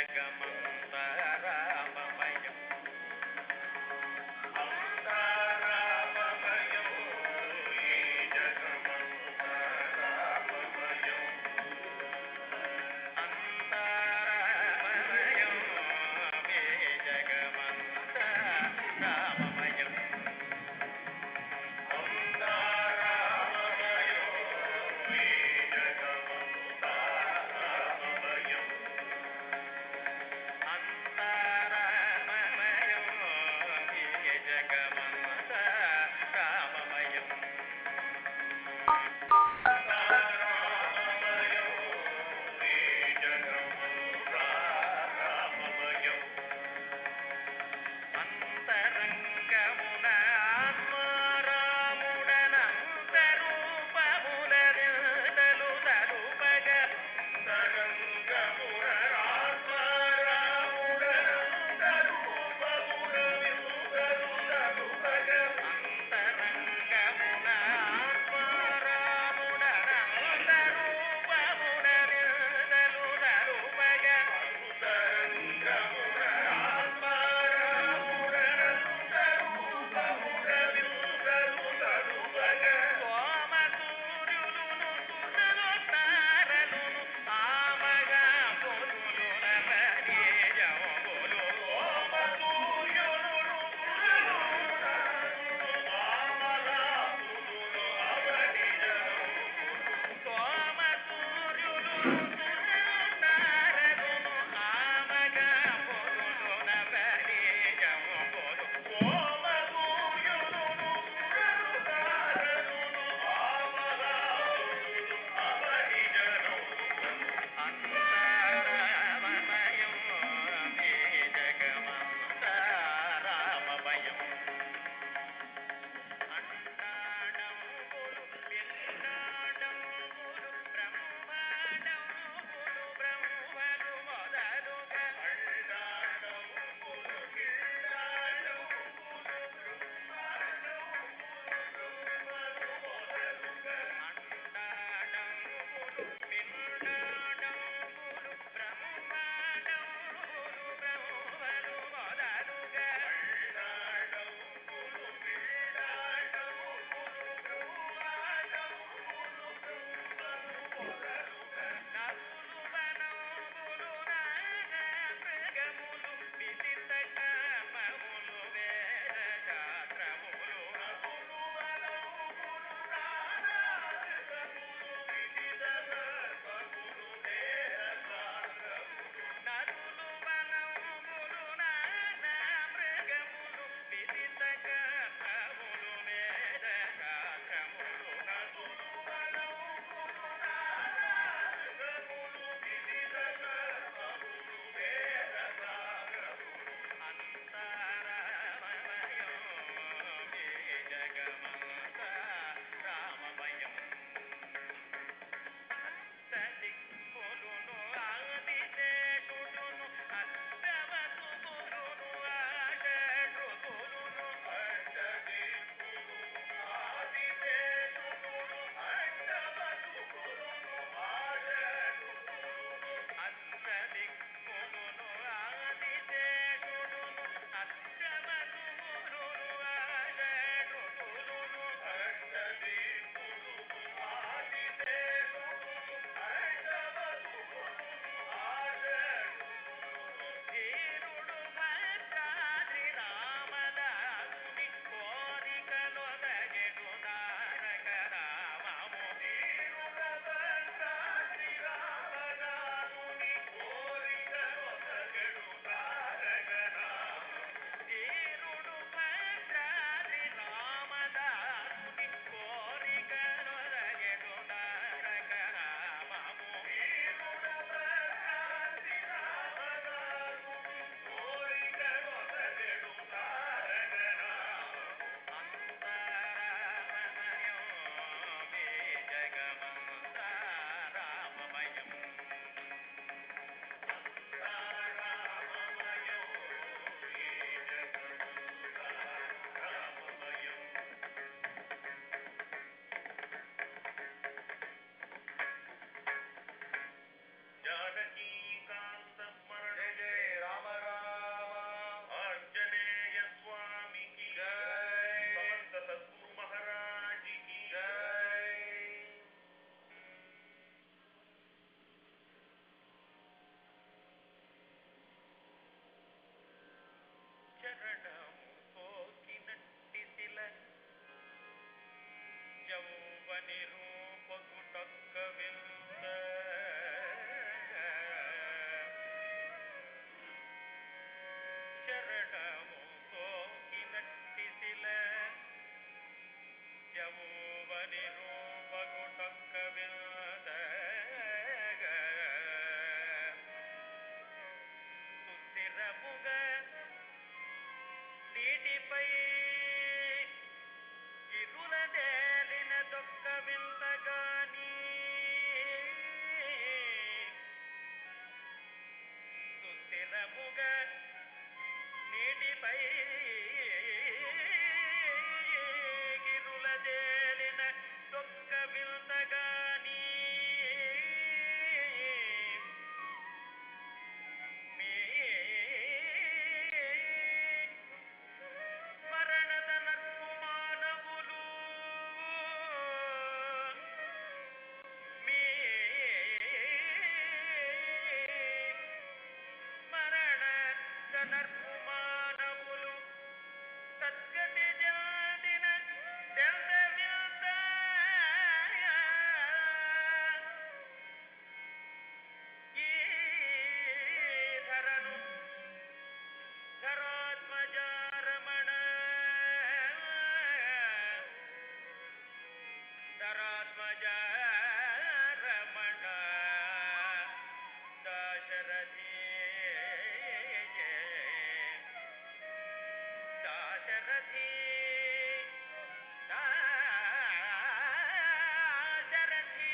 జగమంతరామమయం అంతరామమయం మే జగమంతరామమయం అంతరామమయం మే జగమంతరామమయం అంతరంగమున ఆత్మారాముడనంతరూపములనిదలు తలుపగ అంతరంగమున ఆత్మారాముడనంతరూపములనిదలు తలుపగ సోమ సూర్యులును సురలు తారలును ఆమగా పొదులు నవనీయములు సోమ సూర్యులును సురలు సోమ సూర్యులును సురలు తారలును ఆమగా పొదులు నవనీయములు సోమ సూర్యులును సురలు తారలును అంతరామమయం మే జగమంతరామమయం అండాడంబులు వెన్నాడంబులు బ్రహ్మాడంబులు ನಿರೂಪಗುಟಕ್ಕವಿಂದ ಶರಣವು ಸೋಕಿ ನಟ್ಟಿಸಿಲ ಯಮೂವ ನಿರೂಪಗುಟಕ್ಕವಿಂದ సుస్థిరముగ నీటిపై ఇరుల తేలిన దొక్క వింతగాని సుస్థిరముగ నీటిపై ఇరుల తేలిన దొక్క వింతగాని మరణద నర్పు మానవులు మీ మరణ నర్పు మానవులు సద్గతి జాదిన తెల్ద ఈ ధరను ధరాత్మజారమణ ధరాత్మజారమణ దాశరథి దాశరథి దాశరథి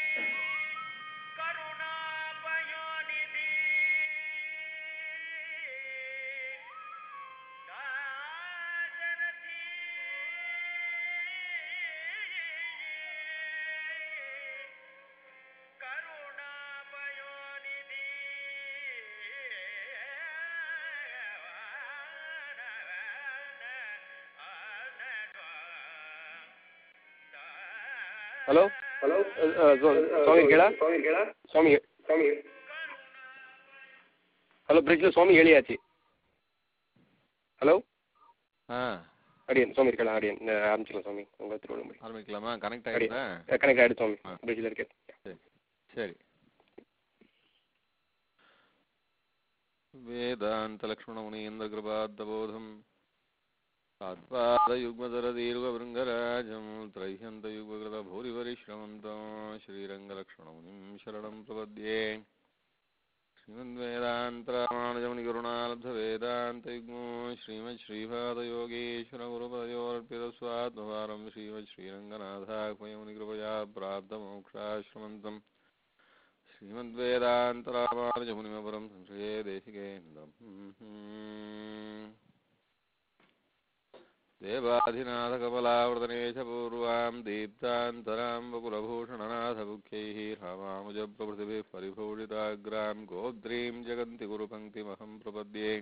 కరుణాపయోనిధి దాశరథి కరుణాపయోనిధి ಹಲೋ ಹಲೋ ಸ್ವಾಮಿ ಕೇಳ ಸ್ವಾಮಿ ಸ್ವಾಮಿ ಹಲೋ ಬ್ರಿಡ್ಜ್ ಸ್ವಾಮಿ ಹೇಳಿ ಆಚೆ ஹலோ ஆ அடியன் சுவாமி இருக்கலாம் அடியன் ஆரம்பிச்சிக்கலாம் சுவாமி உங்கள் திருவள்ளுவர் ஆரம்பிக்கலாமா கனெக்ட் அடியன் ஆகிடுதா கனெக்ட் ஆகிடு சுவாமி ஆ. பிரிட்ஜில் இருக்கேன் சரி சரி वेदान्तलक्ष्मणमुनीन्द्रकृपाद्दबोधम् तात्पादयुग्मधरदीर्घभृङ्गराजं त्रह्यन्तयुग्मकृतभूरिपरिश्रमन्तं श्रीरङ्गलक्ष्मणमुनिं शरणं प्रपद्ये श्रीमद्वेदान्तरामानुजमुनिकरुणालब्धवेदान्तयुग्मो श्रीमच्छ्रीपादयोगीश्वरगुरुपदयोर्पितस्वात्मभारं श्रीमच्छ्रीरङ्गनाथाख्मयमुनिकृपया प्राप्तमोक्षाश्रमन्तम् श्रीमद्वेदान्तरामानुजमुनिमपरं संशये देशिकेन्दम् देवाधिनाथकमलावर्तनेश पूर्वां दीप्तान्तरां वकुलभूषणनाथमुख्यैः रामानुजप्रभृतिभिः परिभूषिताग्रां गोद्रीं जगन्ति गुरुपङ्क्तिमहं प्रपद्ये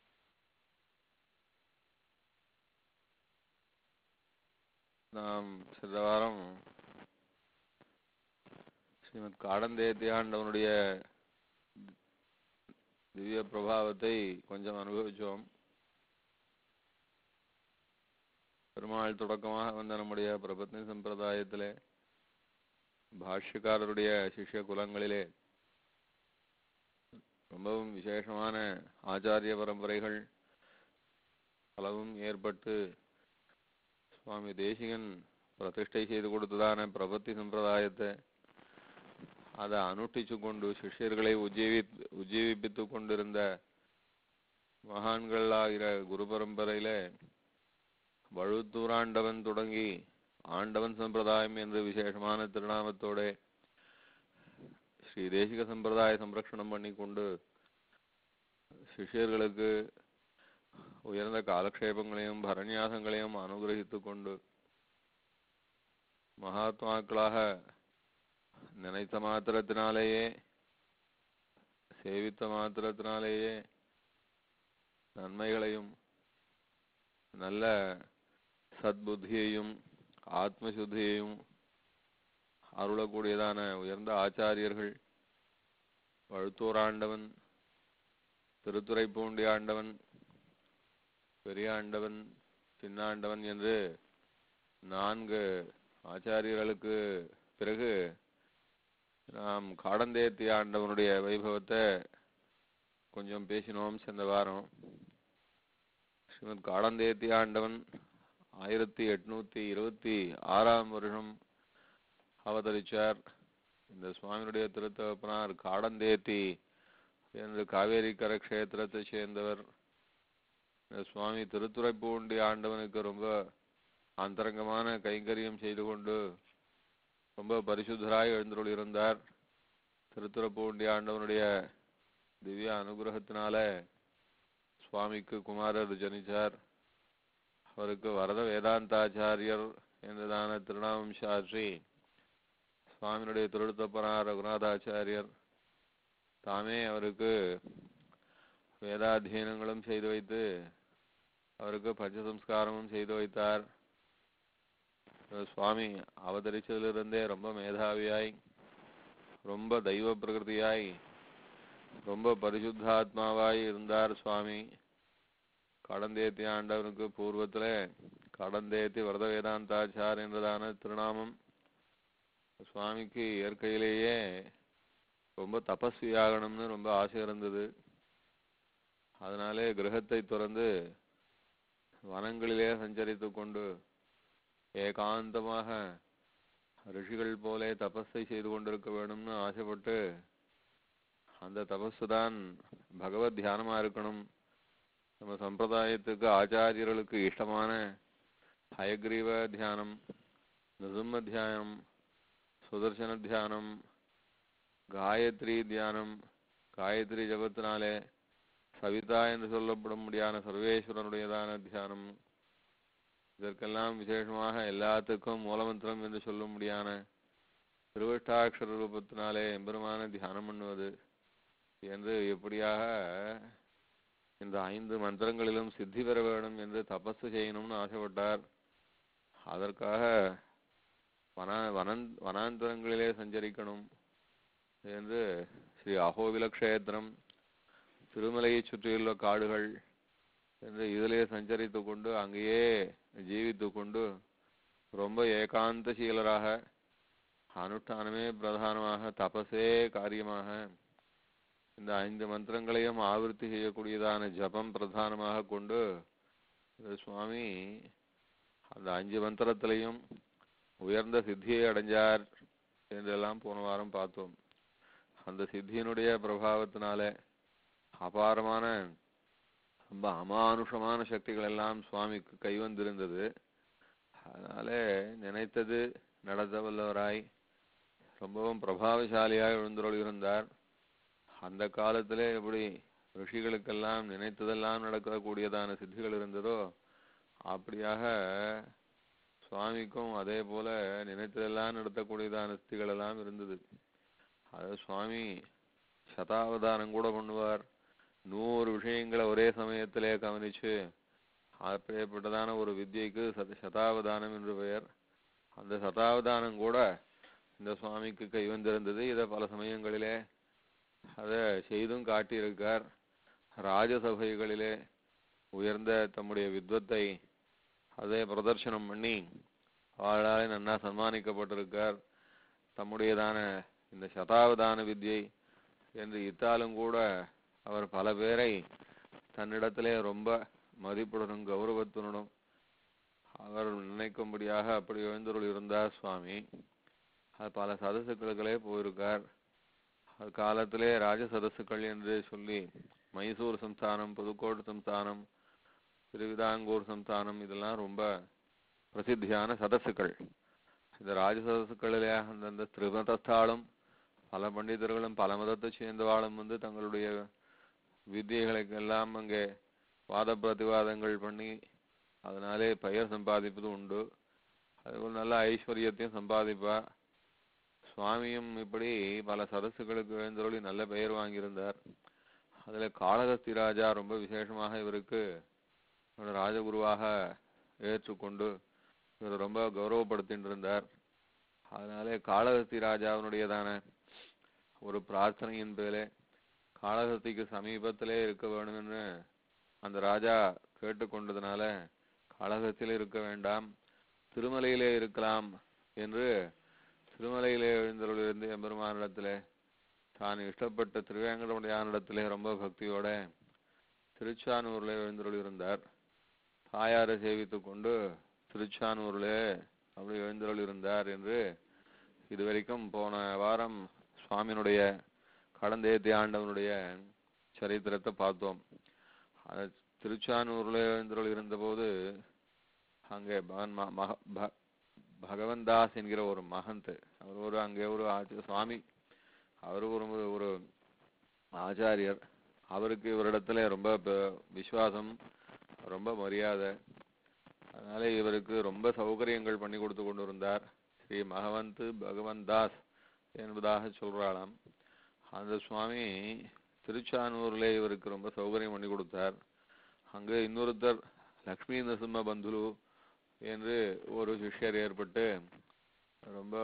நாம் சென்ற வாரம் ஸ்ரீமத் காடந்தேத்தி ஆண்டவனுடைய திவ்ய பிரபாவத்தை கொஞ்சம் அனுபவிச்சோம் பெருமாள் தொடக்கமாக வந்த நம்முடைய பிரபத்னி சம்பிரதாயத்திலே பாஷ்யக்காரருடைய சிஷ்ய குலங்களிலே ரொம்பவும் விசேஷமான ஆச்சாரிய பரம்பரைகள் பலவும் ஏற்பட்டு சுவாமி தேசிகன் பிரதிஷ்டை செய்து கொடுத்ததான பிரபத்தி சம்பிரதாயத்தை அதை அனுஷ்டிச்சு கொண்டு சிஷ்யர்களை உஜ்ஜீவி உஜ்ஜீவிப்பித்து கொண்டிருந்த மகான்களாகிற குரு பரம்பரையில வழுத்தூராண்டவன் தொடங்கி ஆண்டவன் சம்பிரதாயம் என்று விசேஷமான திருநாமத்தோட ஸ்ரீ தேசிக சம்பிரதாய சம்ரக்ஷணம் பண்ணி கொண்டு சிஷ்யர்களுக்கு உயர்ந்த காலக்ஷேபங்களையும் பரநியாசங்களையும் அனுகிரகித்து கொண்டு மகாத்மாக்களாக நினைத்த மாத்திரத்தினாலேயே சேவித்த மாத்திரத்தினாலேயே நன்மைகளையும் நல்ல சத்புத்தியையும் ஆத்மசுத்தியையும் அருளக்கூடியதான உயர்ந்த ஆச்சாரியர்கள் வழுத்தூராண்டவன் திருத்துறைப்பூண்டி ஆண்டவன் பெரிய ஆண்டவன் சின்ன ஆண்டவன் என்று நான்கு ஆச்சாரியர்களுக்கு பிறகு நாம் காடந்தேத்தி ஆண்டவனுடைய வைபவத்தை கொஞ்சம் பேசினோம் சென்ற வாரம் ஸ்ரீமத் காடந்தேத்தி ஆண்டவன் ஆயிரத்தி எட்நூத்தி இருபத்தி ஆறாம் வருஷம் அவதரிச்சார் இந்த சுவாமியுடைய திருத்தகப்பனார் காடந்தேத்தி என்று காவேரி கரை க்ஷேத்திரத்தை சேர்ந்தவர் இந்த சுவாமி திருத்துறைப்பூண்டி ஆண்டவனுக்கு ரொம்ப அந்தரங்கமான கைங்கரியம் செய்து கொண்டு ரொம்ப பரிசுத்தராய் எழுந்தருள் இருந்தார் திருத்துறைப்பூண்டி ஆண்டவனுடைய திவ்ய அனுகிரகத்தினால சுவாமிக்கு குமாரர் ஜனிச்சார் அவருக்கு வரத வேதாந்தாச்சாரியர் என்றதான திருநாமம் சாற்றி சுவாமியினுடைய திருடுத்தப்பனார் ரகுநாதாச்சாரியர் தாமே அவருக்கு வேதாத்தியனங்களும் செய்து வைத்து அவருக்கு பஞ்சசம்ஸ்காரமும் செய்து வைத்தார் சுவாமி அவதரிச்சதிலிருந்தே ரொம்ப மேதாவியாய் ரொம்ப தெய்வ பிரகிருதியாய் ரொம்ப பரிசுத்தாத்மாவாய் இருந்தார் சுவாமி கடந்தேத்தி ஆண்டவனுக்கு பூர்வத்துல கடந்தேத்தி வரத வேதாந்தாச்சார் என்றதான திருநாமம் சுவாமிக்கு இயற்கையிலேயே ரொம்ப தபஸ்வியாகணும்னு ரொம்ப ஆசை இருந்தது அதனாலே கிரகத்தை துறந்து வனங்களிலே சஞ்சரித்து கொண்டு ஏகாந்தமாக ரிஷிகள் போலே தபஸை செய்து கொண்டிருக்க வேணும்னு ஆசைப்பட்டு அந்த தபஸு தான் பகவத் தியானமா இருக்கணும் நம்ம சம்பிரதாயத்துக்கு ஆச்சாரியர்களுக்கு இஷ்டமான ஹயக்ரீவ தியானம் நிரும்ம தியானம் சுதர்சன தியானம் காயத்ரி தியானம் காயத்ரி ஜபத்தினாலே சவிதா என்று சொல்லப்படும் முடியான சர்வேஸ்வரனுடையதான தியானம் இதற்கெல்லாம் விசேஷமாக எல்லாத்துக்கும் மூலமந்திரம் என்று சொல்ல முடியான திருவஷ்டாட்சர ரூபத்தினாலே எம்பெருமான தியானம் பண்ணுவது என்று எப்படியாக இந்த ஐந்து மந்திரங்களிலும் சித்தி பெற வேண்டும் என்று தபசு செய்யணும்னு ஆசைப்பட்டார் அதற்காக வன வனந் வனாந்தரங்களிலே சஞ்சரிக்கணும் என்று ஸ்ரீ அகோவில க்ஷேத்திரம் திருமலையை சுற்றியுள்ள காடுகள் என்று இதிலே சஞ்சரித்து கொண்டு அங்கேயே ஜீவித்து கொண்டு ரொம்ப ஏகாந்தசீலராக அனுஷ்டானமே பிரதானமாக தபசே காரியமாக இந்த ஐந்து மந்திரங்களையும் ஆவர்த்தி செய்யக்கூடியதான ஜபம் பிரதானமாக கொண்டு இந்த சுவாமி அந்த அஞ்சு மந்திரத்திலையும் உயர்ந்த சித்தியை அடைஞ்சார் என்றெல்லாம் போன வாரம் பார்த்தோம் அந்த சித்தியினுடைய பிரபாவத்தினால அபாரமான ரொம்ப அமானுஷமான சக்திகள் எல்லாம் சுவாமிக்கு கைவந்திருந்தது அதனால நினைத்தது நடத்த வல்லவராய் ரொம்பவும் பிரபாவசாலியாக எழுந்தருள் இருந்தார் அந்த காலத்திலே எப்படி ரிஷிகளுக்கெல்லாம் நினைத்ததெல்லாம் நடக்கக்கூடியதான சித்திகள் இருந்ததோ அப்படியாக சுவாமிக்கும் அதே போல நினைத்ததெல்லாம் நடத்தக்கூடியதான சித்திகள் எல்லாம் இருந்தது அது சுவாமி சதாவதானம் கூட பண்ணுவார் நூறு விஷயங்களை ஒரே சமயத்திலே கவனிச்சு அப்படிப்பட்டதான ஒரு வித்யைக்கு சத சதாவதானம் என்று பெயர் அந்த சதாவதானம் கூட இந்த சுவாமிக்கு கைவந்திருந்தது இதை பல சமயங்களிலே அதை செய்தும் காட்டியிருக்கார் ராஜசபைகளிலே உயர்ந்த தம்முடைய வித்வத்தை அதை பிரதர்சனம் பண்ணி அவளாலே நன்னா சன்மானிக்கப்பட்டிருக்கார் தம்முடையதான இந்த சதாவதான வித்யை என்று இத்தாலும் கூட அவர் பல பேரை தன்னிடத்திலே ரொம்ப மதிப்புடனும் கௌரவத்துடனும் அவர் நினைக்கும்படியாக அப்படி எழுந்தருள் இருந்தார் சுவாமி அது பல சதசுக்களுக்களே போயிருக்கார் அது காலத்திலே ராஜ சதசுக்கள் என்று சொல்லி மைசூர் சம்ஸ்தானம் புதுக்கோட்டை சம்ஸ்தானம் திருவிதாங்கூர் சம்ஸ்தானம் இதெல்லாம் ரொம்ப பிரசித்தியான சதசுக்கள் இந்த ராஜ சதசுக்களிலே அந்தந்த திருமதஸ்தாலும் பல பண்டிதர்களும் பல மதத்தை சேர்ந்தவாளும் வந்து தங்களுடைய வித்தியைகளுக்கெல்லாம் அங்கே வாத பிரதிவாதங்கள் பண்ணி அதனாலே பெயர் சம்பாதிப்பது உண்டு அதுபோல் நல்ல ஐஸ்வர்யத்தையும் சம்பாதிப்பா சுவாமியும் இப்படி பல சதசுகளுக்கு எழுந்தருளி நல்ல பெயர் வாங்கியிருந்தார் அதுல காளகஸ்தி ராஜா ரொம்ப விசேஷமாக இவருக்கு ஒரு ராஜகுருவாக ஏற்றுக்கொண்டு இவர் ரொம்ப கௌரவப்படுத்திட்டு இருந்தார் அதனாலே காளகஸ்தி ராஜாவினுடையதான ஒரு பிரார்த்தனையின் பேரிலே காளகஸ்திக்கு சமீபத்திலே இருக்க வேணும்னு அந்த ராஜா கேட்டுக்கொண்டதுனால காளகஸ்தியில இருக்க வேண்டாம் திருமலையிலே இருக்கலாம் என்று திருமலையிலே எழுந்தருளிருந்து எம்பெருமானிடத்திலே தான் இஷ்டப்பட்ட திருவேங்கடமுடையானிடத்திலே ரொம்ப பக்தியோட திருச்சானூர்ல எழுந்தருள் இருந்தார் தாயாரை சேவித்துக் கொண்டு திருச்சானூர்லே அப்படி எழுந்தருள் இருந்தார் என்று இதுவரைக்கும் போன வாரம் சுவாமியினுடைய கடந்தேத்தி ஆண்டவனுடைய சரித்திரத்தை பார்த்தோம் அந்த திருச்சானூர்ல எழுந்தருள் இருந்தபோது அங்கே பகவன் ம- மக ப- பகவன்தாஸ் என்கிற ஒரு மகந்த் அவர் ஒரு அங்கே ஒரு ஆச்சி- சுவாமி அவர் ஒரு ஒரு ஆச்சாரியர் அவருக்கு இவரிடத்துல ரொம்ப ப- விசுவாசம் ரொம்ப மரியாதை அதனால இவருக்கு ரொம்ப சௌகரியங்கள் பண்ணி கொடுத்து கொண்டு இருந்தார் ஸ்ரீ மகவந்த் பகவன் தாஸ் என்பதாக சொல்றாளாம் அந்த சுவாமி திருச்சானூர்ல இவருக்கு ரொம்ப சௌகரியம் பண்ணி கொடுத்தார் அங்க இன்னொருத்தர் லக்ஷ்மி நரசிம்ம பந்துலு என்று ஒரு சிஷ்யர் ஏற்பட்டு ரொம்ப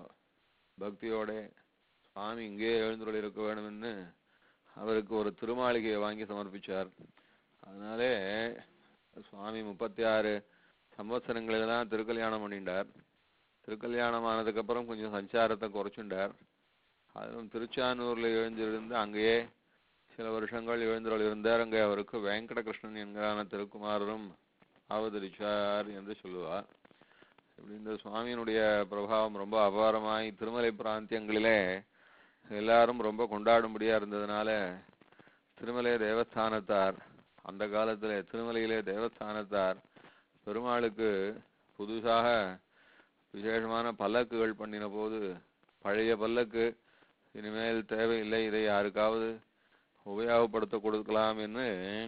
பக்தியோட சுவாமி இங்கே எழுந்துள்ள இருக்க வேணும்னு அவருக்கு ஒரு திருமாளிகையை வாங்கி சமர்ப்பிச்சார் அதனாலே சுவாமி முப்பத்தி ஆறு சம்வத்சரங்களில் தான் திருக்கல்யாணம் பண்ணிட்டார் திருக்கல்யாணம் ஆனதுக்கு அப்புறம் கொஞ்சம் சஞ்சாரத்தை குறைச்சுண்டார் அதுவும் திருச்சானூர்ல எழுந்திருந்து அங்கேயே சில வருஷங்கள் எழுந்தருள் இருந்தார் அங்கே அவருக்கு வெங்கடகிருஷ்ணன் என்கிறான திருக்குமாரரும் அவதரிச்சார் என்று சொல்லுவார் இப்படி இந்த சுவாமியினுடைய பிரபாவம் ரொம்ப அபாரமாய் திருமலை பிராந்தியங்களிலே எல்லாரும் ரொம்ப கொண்டாடும்படியா இருந்ததுனால திருமலை தேவஸ்தானத்தார் அந்த காலத்திலே திருமலையிலே தேவஸ்தானத்தார் பெருமாளுக்கு புதுசாக விசேஷமான பல்லக்குகள் பண்ணின போது பழைய பல்லக்கு இனிமேல் தேவையில்லை இதை யாருக்காவது உபயோகப்படுத்த கொடுக்கலாம் என்று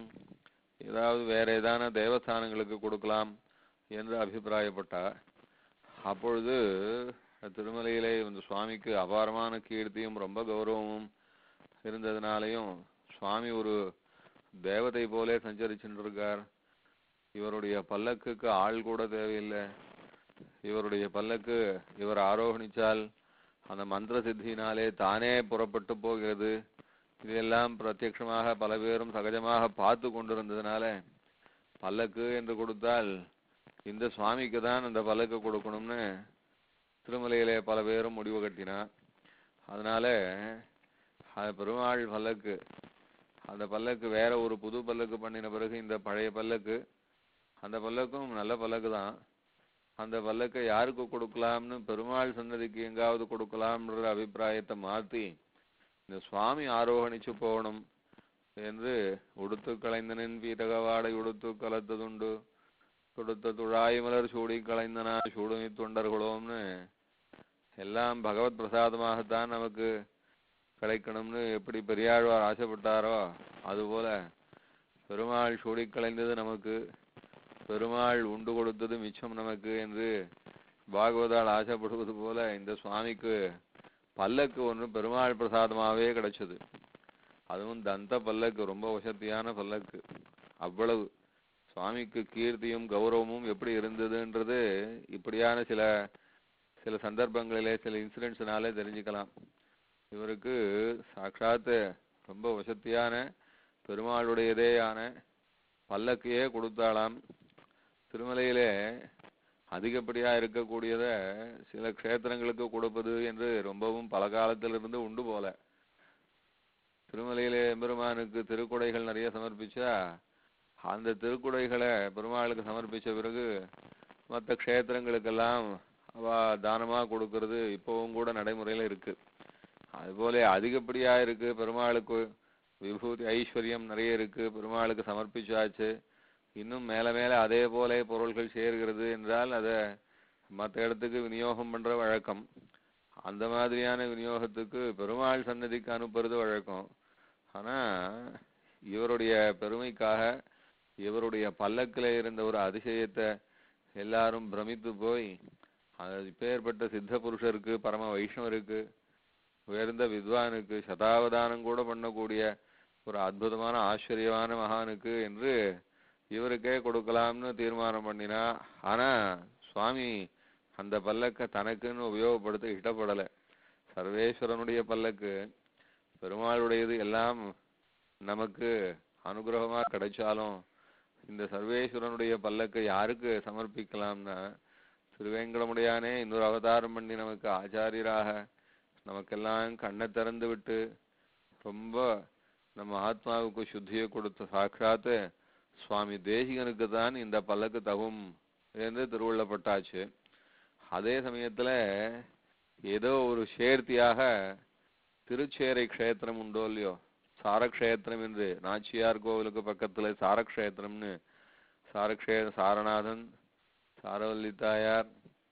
ஏதாவது வேற ஏதான தேவஸ்தானங்களுக்கு கொடுக்கலாம் என்று அபிப்பிராயப்பட்டார் அப்பொழுது திருமலையிலே இந்த சுவாமிக்கு அபாரமான கீர்த்தியும் ரொம்ப கௌரவமும் இருந்ததுனாலையும் சுவாமி ஒரு தேவதை போலே சஞ்சரிச்சுட்டு இருக்கார் இவருடைய பல்லக்குக்கு ஆள் கூட தேவையில்லை இவருடைய பல்லக்கு இவர் ஆரோகணிச்சால் அந்த மந்திர சித்தியினாலே தானே புறப்பட்டு போகிறது இதெல்லாம் பிரத்யட்சமாக பல பேரும் சகஜமாக பார்த்து கொண்டிருந்ததுனால பல்லக்கு என்று கொடுத்தால் இந்த சுவாமிக்கு தான் அந்த பல்லக்கு கொடுக்கணும்னு திருமலையிலே பல பேரும் முடிவு கட்டினார் அதனால அது பெருமாள் பல்லக்கு அந்த பல்லக்கு வேற ஒரு புது பல்லக்கு பண்ணின பிறகு இந்த பழைய பல்லக்கு அந்த பல்லக்கும் நல்ல பல்லக்கு தான் அந்த பல்லக்கை யாருக்கு கொடுக்கலாம்னு பெருமாள் சன்னதிக்கு எங்காவது கொடுக்கலாம்ன்ற அபிப்பிராயத்தை மாத்தி இந்த சுவாமி ஆரோகணிச்சு போகணும் என்று உடுத்து கலைந்தனின் பீரகவாடை உடுத்து கலத்ததுண்டு தொடுத்த துழாய் மலர் சூடி கலைந்தனா சூடுமி தொண்டர்களோம்னு எல்லாம் பகவத் பிரசாதமாகத்தான் நமக்கு கிடைக்கணும்னு எப்படி பெரியாழ்வார் ஆசைப்பட்டாரோ அதுபோல பெருமாள் சூடி கலைந்தது நமக்கு பெருமாள் உண்டு கொடுத்தது மிச்சம் நமக்கு என்று பாகவதால் ஆசைப்படுவது போல இந்த சுவாமிக்கு பல்லக்கு ஒன்று பெருமாள் பிரசாதமாகவே கிடைச்சது அதுவும் தந்த பல்லக்கு ரொம்ப வசதியான பல்லக்கு அவ்வளவு சுவாமிக்கு கீர்த்தியும் கௌரவமும் எப்படி இருந்ததுன்றது இப்படியான சில சில சந்தர்ப்பங்களிலே சில இன்சிடென்ட்ஸ்னாலே தெரிஞ்சுக்கலாம் இவருக்கு சாட்சாத்து ரொம்ப வசதியான பெருமாளுடையதேயான பல்லக்கையே கொடுத்தாளாம் திருமலையிலே அதிகப்படியா இருக்கக்கூடியத சில க்ஷேத்திரங்களுக்கு கொடுப்பது என்று ரொம்பவும் பல காலத்திலிருந்து உண்டு போல திருமலையிலே எம்பெருமானுக்கு திருக்குடைகள் நிறைய சமர்ப்பிச்சா அந்த திருக்குடைகளை பெருமாளுக்கு சமர்ப்பிச்ச பிறகு மற்ற க்ஷேத்திரங்களுக்கெல்லாம் அவ தானமா கொடுக்கறது இப்பவும் கூட நடைமுறையில இருக்கு அதுபோல அதிகப்படியா இருக்கு பெருமாளுக்கு விபூதி ஐஸ்வர்யம் நிறைய இருக்கு பெருமாளுக்கு சமர்ப்பிச்சாச்சு இன்னும் மேல மேல அதே போல பொருள்கள் சேர்கிறது என்றால் அதை மற்ற இடத்துக்கு விநியோகம் பண்ற வழக்கம் அந்த மாதிரியான விநியோகத்துக்கு பெருமாள் சன்னதிக்கு அனுப்புறது வழக்கம் ஆனா இவருடைய பெருமைக்காக இவருடைய பல்லக்கில் இருந்த ஒரு அதிசயத்தை எல்லாரும் பிரமித்து போய் அது இப்பேற்பட்ட சித்த புருஷருக்கு பரம வைஷ்ணவருக்கு உயர்ந்த வித்வானுக்கு சதாவதானம் கூட பண்ணக்கூடிய ஒரு அற்புதமான ஆச்சரியமான மகானுக்கு என்று இவருக்கே கொடுக்கலாம்னு தீர்மானம் பண்ணினா ஆனா சுவாமி அந்த பல்லக்க தனக்குன்னு உபயோகப்படுத்த இஷ்டப்படல சர்வேஸ்வரனுடைய பல்லக்கு பெருமாளுடையது எல்லாம் நமக்கு அனுகிரகமா கிடைச்சாலும் இந்த சர்வேஸ்வரனுடைய பல்லக்கை யாருக்கு சமர்ப்பிக்கலாம்னா திருவேங்கடமுடையானே இன்னொரு அவதாரம் பண்ணி நமக்கு ஆச்சாரியராக நமக்கெல்லாம் கண்ணை திறந்து விட்டு ரொம்ப நம்ம ஆத்மாவுக்கு சுத்தியை கொடுத்த சாட்சாத்து சுவாமி தேசிகனுக்கு தான் இந்த பல்லக்கு தகும் என்று திருவுள்ளப்பட்டாச்சு அதே சமயத்துல ஏதோ ஒரு சேர்த்தியாக திருச்சேரை க்ஷேத்திரம் உண்டோ இல்லையோ சாரக்ஷேத்திரம் என்று நாச்சியார் கோவிலுக்கு பக்கத்துல சாரக்ஷேத்திரம்னு சாரக்ஷே சாரநாதன் சாரவல்லி தாயார்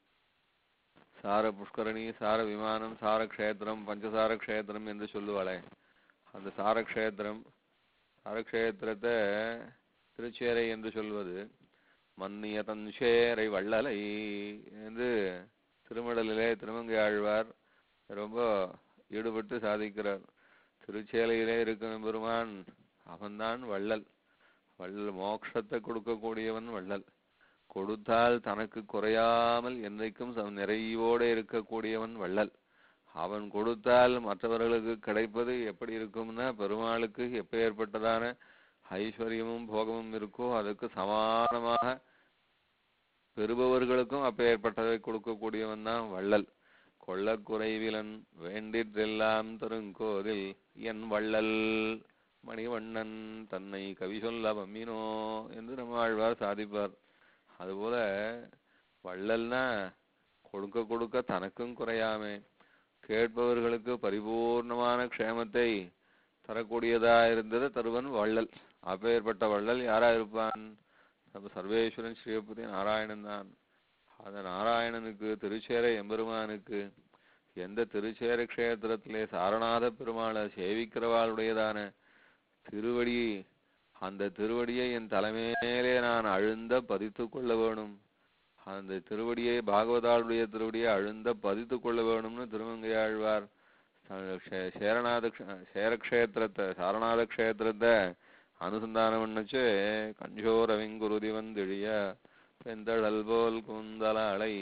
சார புஷ்கரணி சார விமானம் சாரக்ஷேத்திரம் பஞ்சசார க்ஷேத்திரம் என்று சொல்லுவாளே அந்த சாரக்ஷேத்திரம் சாரக்ஷேத்திரத்தை திருச்சேரை என்று சொல்வது மன்னிய தன்சேரை வள்ளலை என்று திருமடலிலே திருமங்கை ஆழ்வார் ரொம்ப ஈடுபட்டு சாதிக்கிறார் திருச்சேலையிலே இருக்கும் பெருமான் அவன்தான் வள்ளல் வள்ளல் மோட்சத்தை கொடுக்கக்கூடியவன் வள்ளல் கொடுத்தால் தனக்கு குறையாமல் என்றைக்கும் சம் நிறைவோடு இருக்கக்கூடியவன் வள்ளல் அவன் கொடுத்தால் மற்றவர்களுக்கு கிடைப்பது எப்படி இருக்கும்னா பெருமாளுக்கு எப்பேற்பட்டதான ஐஸ்வர்யமும் போகமும் இருக்கோ அதுக்கு சமானமாக பெறுபவர்களுக்கும் அப்பேற்பட்டதை கொடுக்கக்கூடியவன் தான் வள்ளல் கொள்ளக்குறைவிலன் வேண்டிற்றெல்லாம் தருங்கோதில் என் வள்ளல் மணிவண்ணன் தன்னை கவி சொல்ல வம்மினோ என்று நம்ம ஆழ்வார் சாதிப்பார் அதுபோல வள்ளல்னா கொடுக்க கொடுக்க தனக்கும் குறையாமே கேட்பவர்களுக்கு பரிபூர்ணமான க்ஷேமத்தை தரக்கூடியதா இருந்தது தருவன் வள்ளல் அப்பேற்பட்ட வள்ளல் யாரா இருப்பான் நம்ம சர்வேஸ்வரன் ஸ்ரீபதி நாராயணன் தான் அந்த நாராயணனுக்கு திருச்சேரை எம்பெருமானுக்கு எந்த திருச்சேர க்ஷேத்திரத்திலே சாரநாத பெருமாளை சேவிக்கிறவாளுடையதான திருவடி அந்த திருவடியை என் தலைமையிலே நான் அழுந்த பதித்து கொள்ள வேணும் அந்த திருவடியை பாகவதாளுடைய திருவடியை அழுந்த பதித்து கொள்ள வேணும்னு திருமங்கையாழ்வார் சே- சேரநாத க்ஷ- சேரக்ஷேத்திரத்தை சாரநாத க்ஷேத்திரத்தை அனுசந்தானம் பண்ணச்சு கஞ்சோரவிங்குருதி வந்திழிய பெந்தழல் போல் குந்தலாளை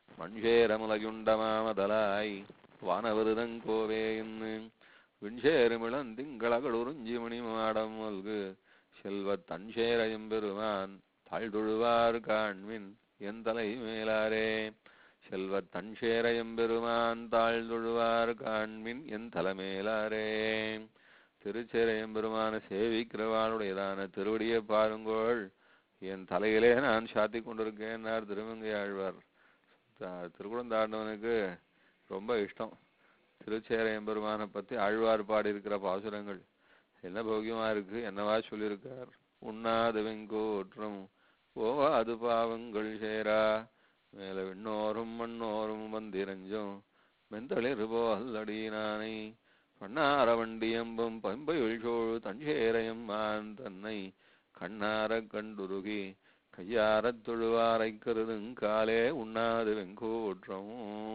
மஞ்சேரமுலையுண்டமாமதலாய் வானவருதங்கோவே என்று விண்சேருமிளம் திங்களகளுறிஞ்சி மணி மாடம் மல்கு செல்வத் தன்சேரையும் பெருமான் தாழ்தொழுவார் காண்மின் என் தலை மேலாரே செல்வத் தன்சேரையும் பெருமான் தாழ்தொழுவார் காண்மின் என் தலைமேலாரே திருச்சேரையும் பெருமான சேவிக்கிறவாளுடையதான திருவடியை பாருங்கோள் என் தலையிலே நான் சாத்தி கொண்டிருக்கேன்னார் திருமங்கை ஆழ்வார் த- திருக்குடந்தாண்டவனுக்கு ரொம்ப இஷ்டம் திருச்சேரை எம்பெருமானை பத்தி ஆழ்வார் பாடியிருக்கிற பாசுரங்கள் என்ன பௌகியமா இருக்கு என்னவா சொல்லியிருக்கார் உண்ணாது வெங்கோற்றும் ஓவாது பாவங்கள் சேரா மேல விண்ணோரும் மண்ணோரும் வந்திரஞ்சும் மெந்தளிர் போல் அடியினானை பண்ணார வண்டியம்பும் பம்பை ஒழிசோழு தஞ்சேரையும் மான் தன்னை கண்ணாரக் கண்டுருகி கையாரத் தொழுவாரைக் கருதுங்காலே உண்ணாது வெங்கோற்றம்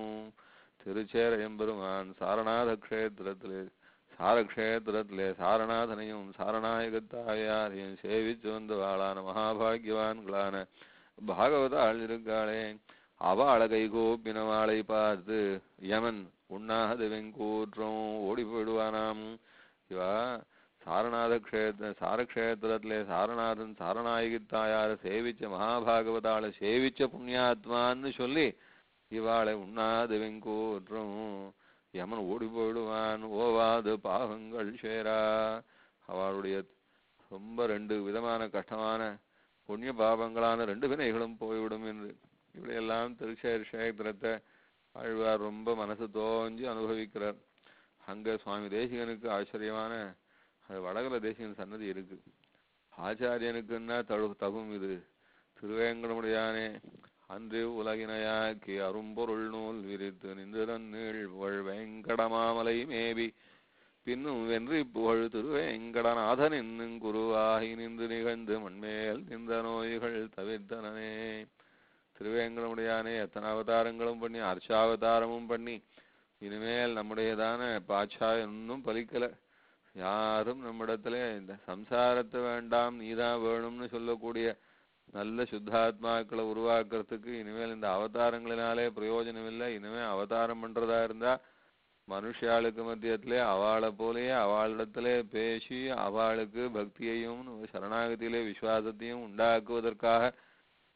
திருச்சேரையம்பெருமான் சாரநாத க்ஷேத்திரத்திலே சாரக்ஷேத்திரத்திலே சாரநாதனையும் சாரநாயகத்தாயாரையும் சேவிச்சு வந்த வாளான மகாபாகியவான்களான பாகவதாள் இருக்காளே அவள கைகோப்பினவாளை பார்த்து யமன் உண்ணாது வெங்கூற்றம் ஓடி போயிடுவானாம் இவா சாரநாத க்ஷேத்திர சாரக்ஷேத்திரத்திலே சாரநாதன் சாரநாயகி தாயார சேவிச்ச மகாபாகவதாளை சேவிச்ச புண்ணியாத்மான்னு சொல்லி இவாளை உண்ணாது வெங்கூற்றும் யமன் ஓடி போயிடுவான் ஓவாது பாவங்கள் சேரா அவளுடைய ரொம்ப ரெண்டு விதமான கஷ்டமான புண்ணிய பாவங்களான ரெண்டு வினைகளும் போய்விடும் என்று இப்படியெல்லாம் திருச்சேரி கஷேத்திரத்தை ஆழ்வார் ரொம்ப மனசு தோஞ்சி அனுபவிக்கிறார் அங்க சுவாமி தேசிகனுக்கு ஆச்சரியமான அது வடகல தேசிகன் சன்னதி இருக்கு ஆச்சாரியனுக்குன்னா தகு தகும் இது திருவேங்கடமுடையானே அன்று உலகினையாக்கி அரும்பொருள் நூல் விரித்து நின்றுதன் நீழ்வள் வெங்கடமாமலை மேவி பின்னும் வென்றி புகழ் திருவேங்கடநாதன் என்னும் குருவாகி நின்று நிகழ்ந்து மண்மேல் நின்ற நோய்கள் தவிர்த்தனனே திருவேங்கடமுடையானே எத்தனை அவதாரங்களும் பண்ணி அர்ச்சாவதாரமும் பண்ணி இனிமேல் நம்முடையதான பாட்சா இன்னும் பலிக்கல யாரும் நம்மிடத்துல இந்த சம்சாரத்தை வேண்டாம் நீதான் வேணும்னு சொல்லக்கூடிய நல்ல சுத்தாத்மாக்களை உருவாக்குறதுக்கு இனிமேல் இந்த அவதாரங்களினாலே பிரயோஜனம் இல்லை இனிமே அவதாரம் பண்றதா இருந்தா மனுஷாளுக்கு மத்தியத்திலே அவளை போலயே அவளிடத்திலே பேசி அவளுக்கு பக்தியையும் சரணாகதியிலே விசுவாசத்தையும் உண்டாக்குவதற்காக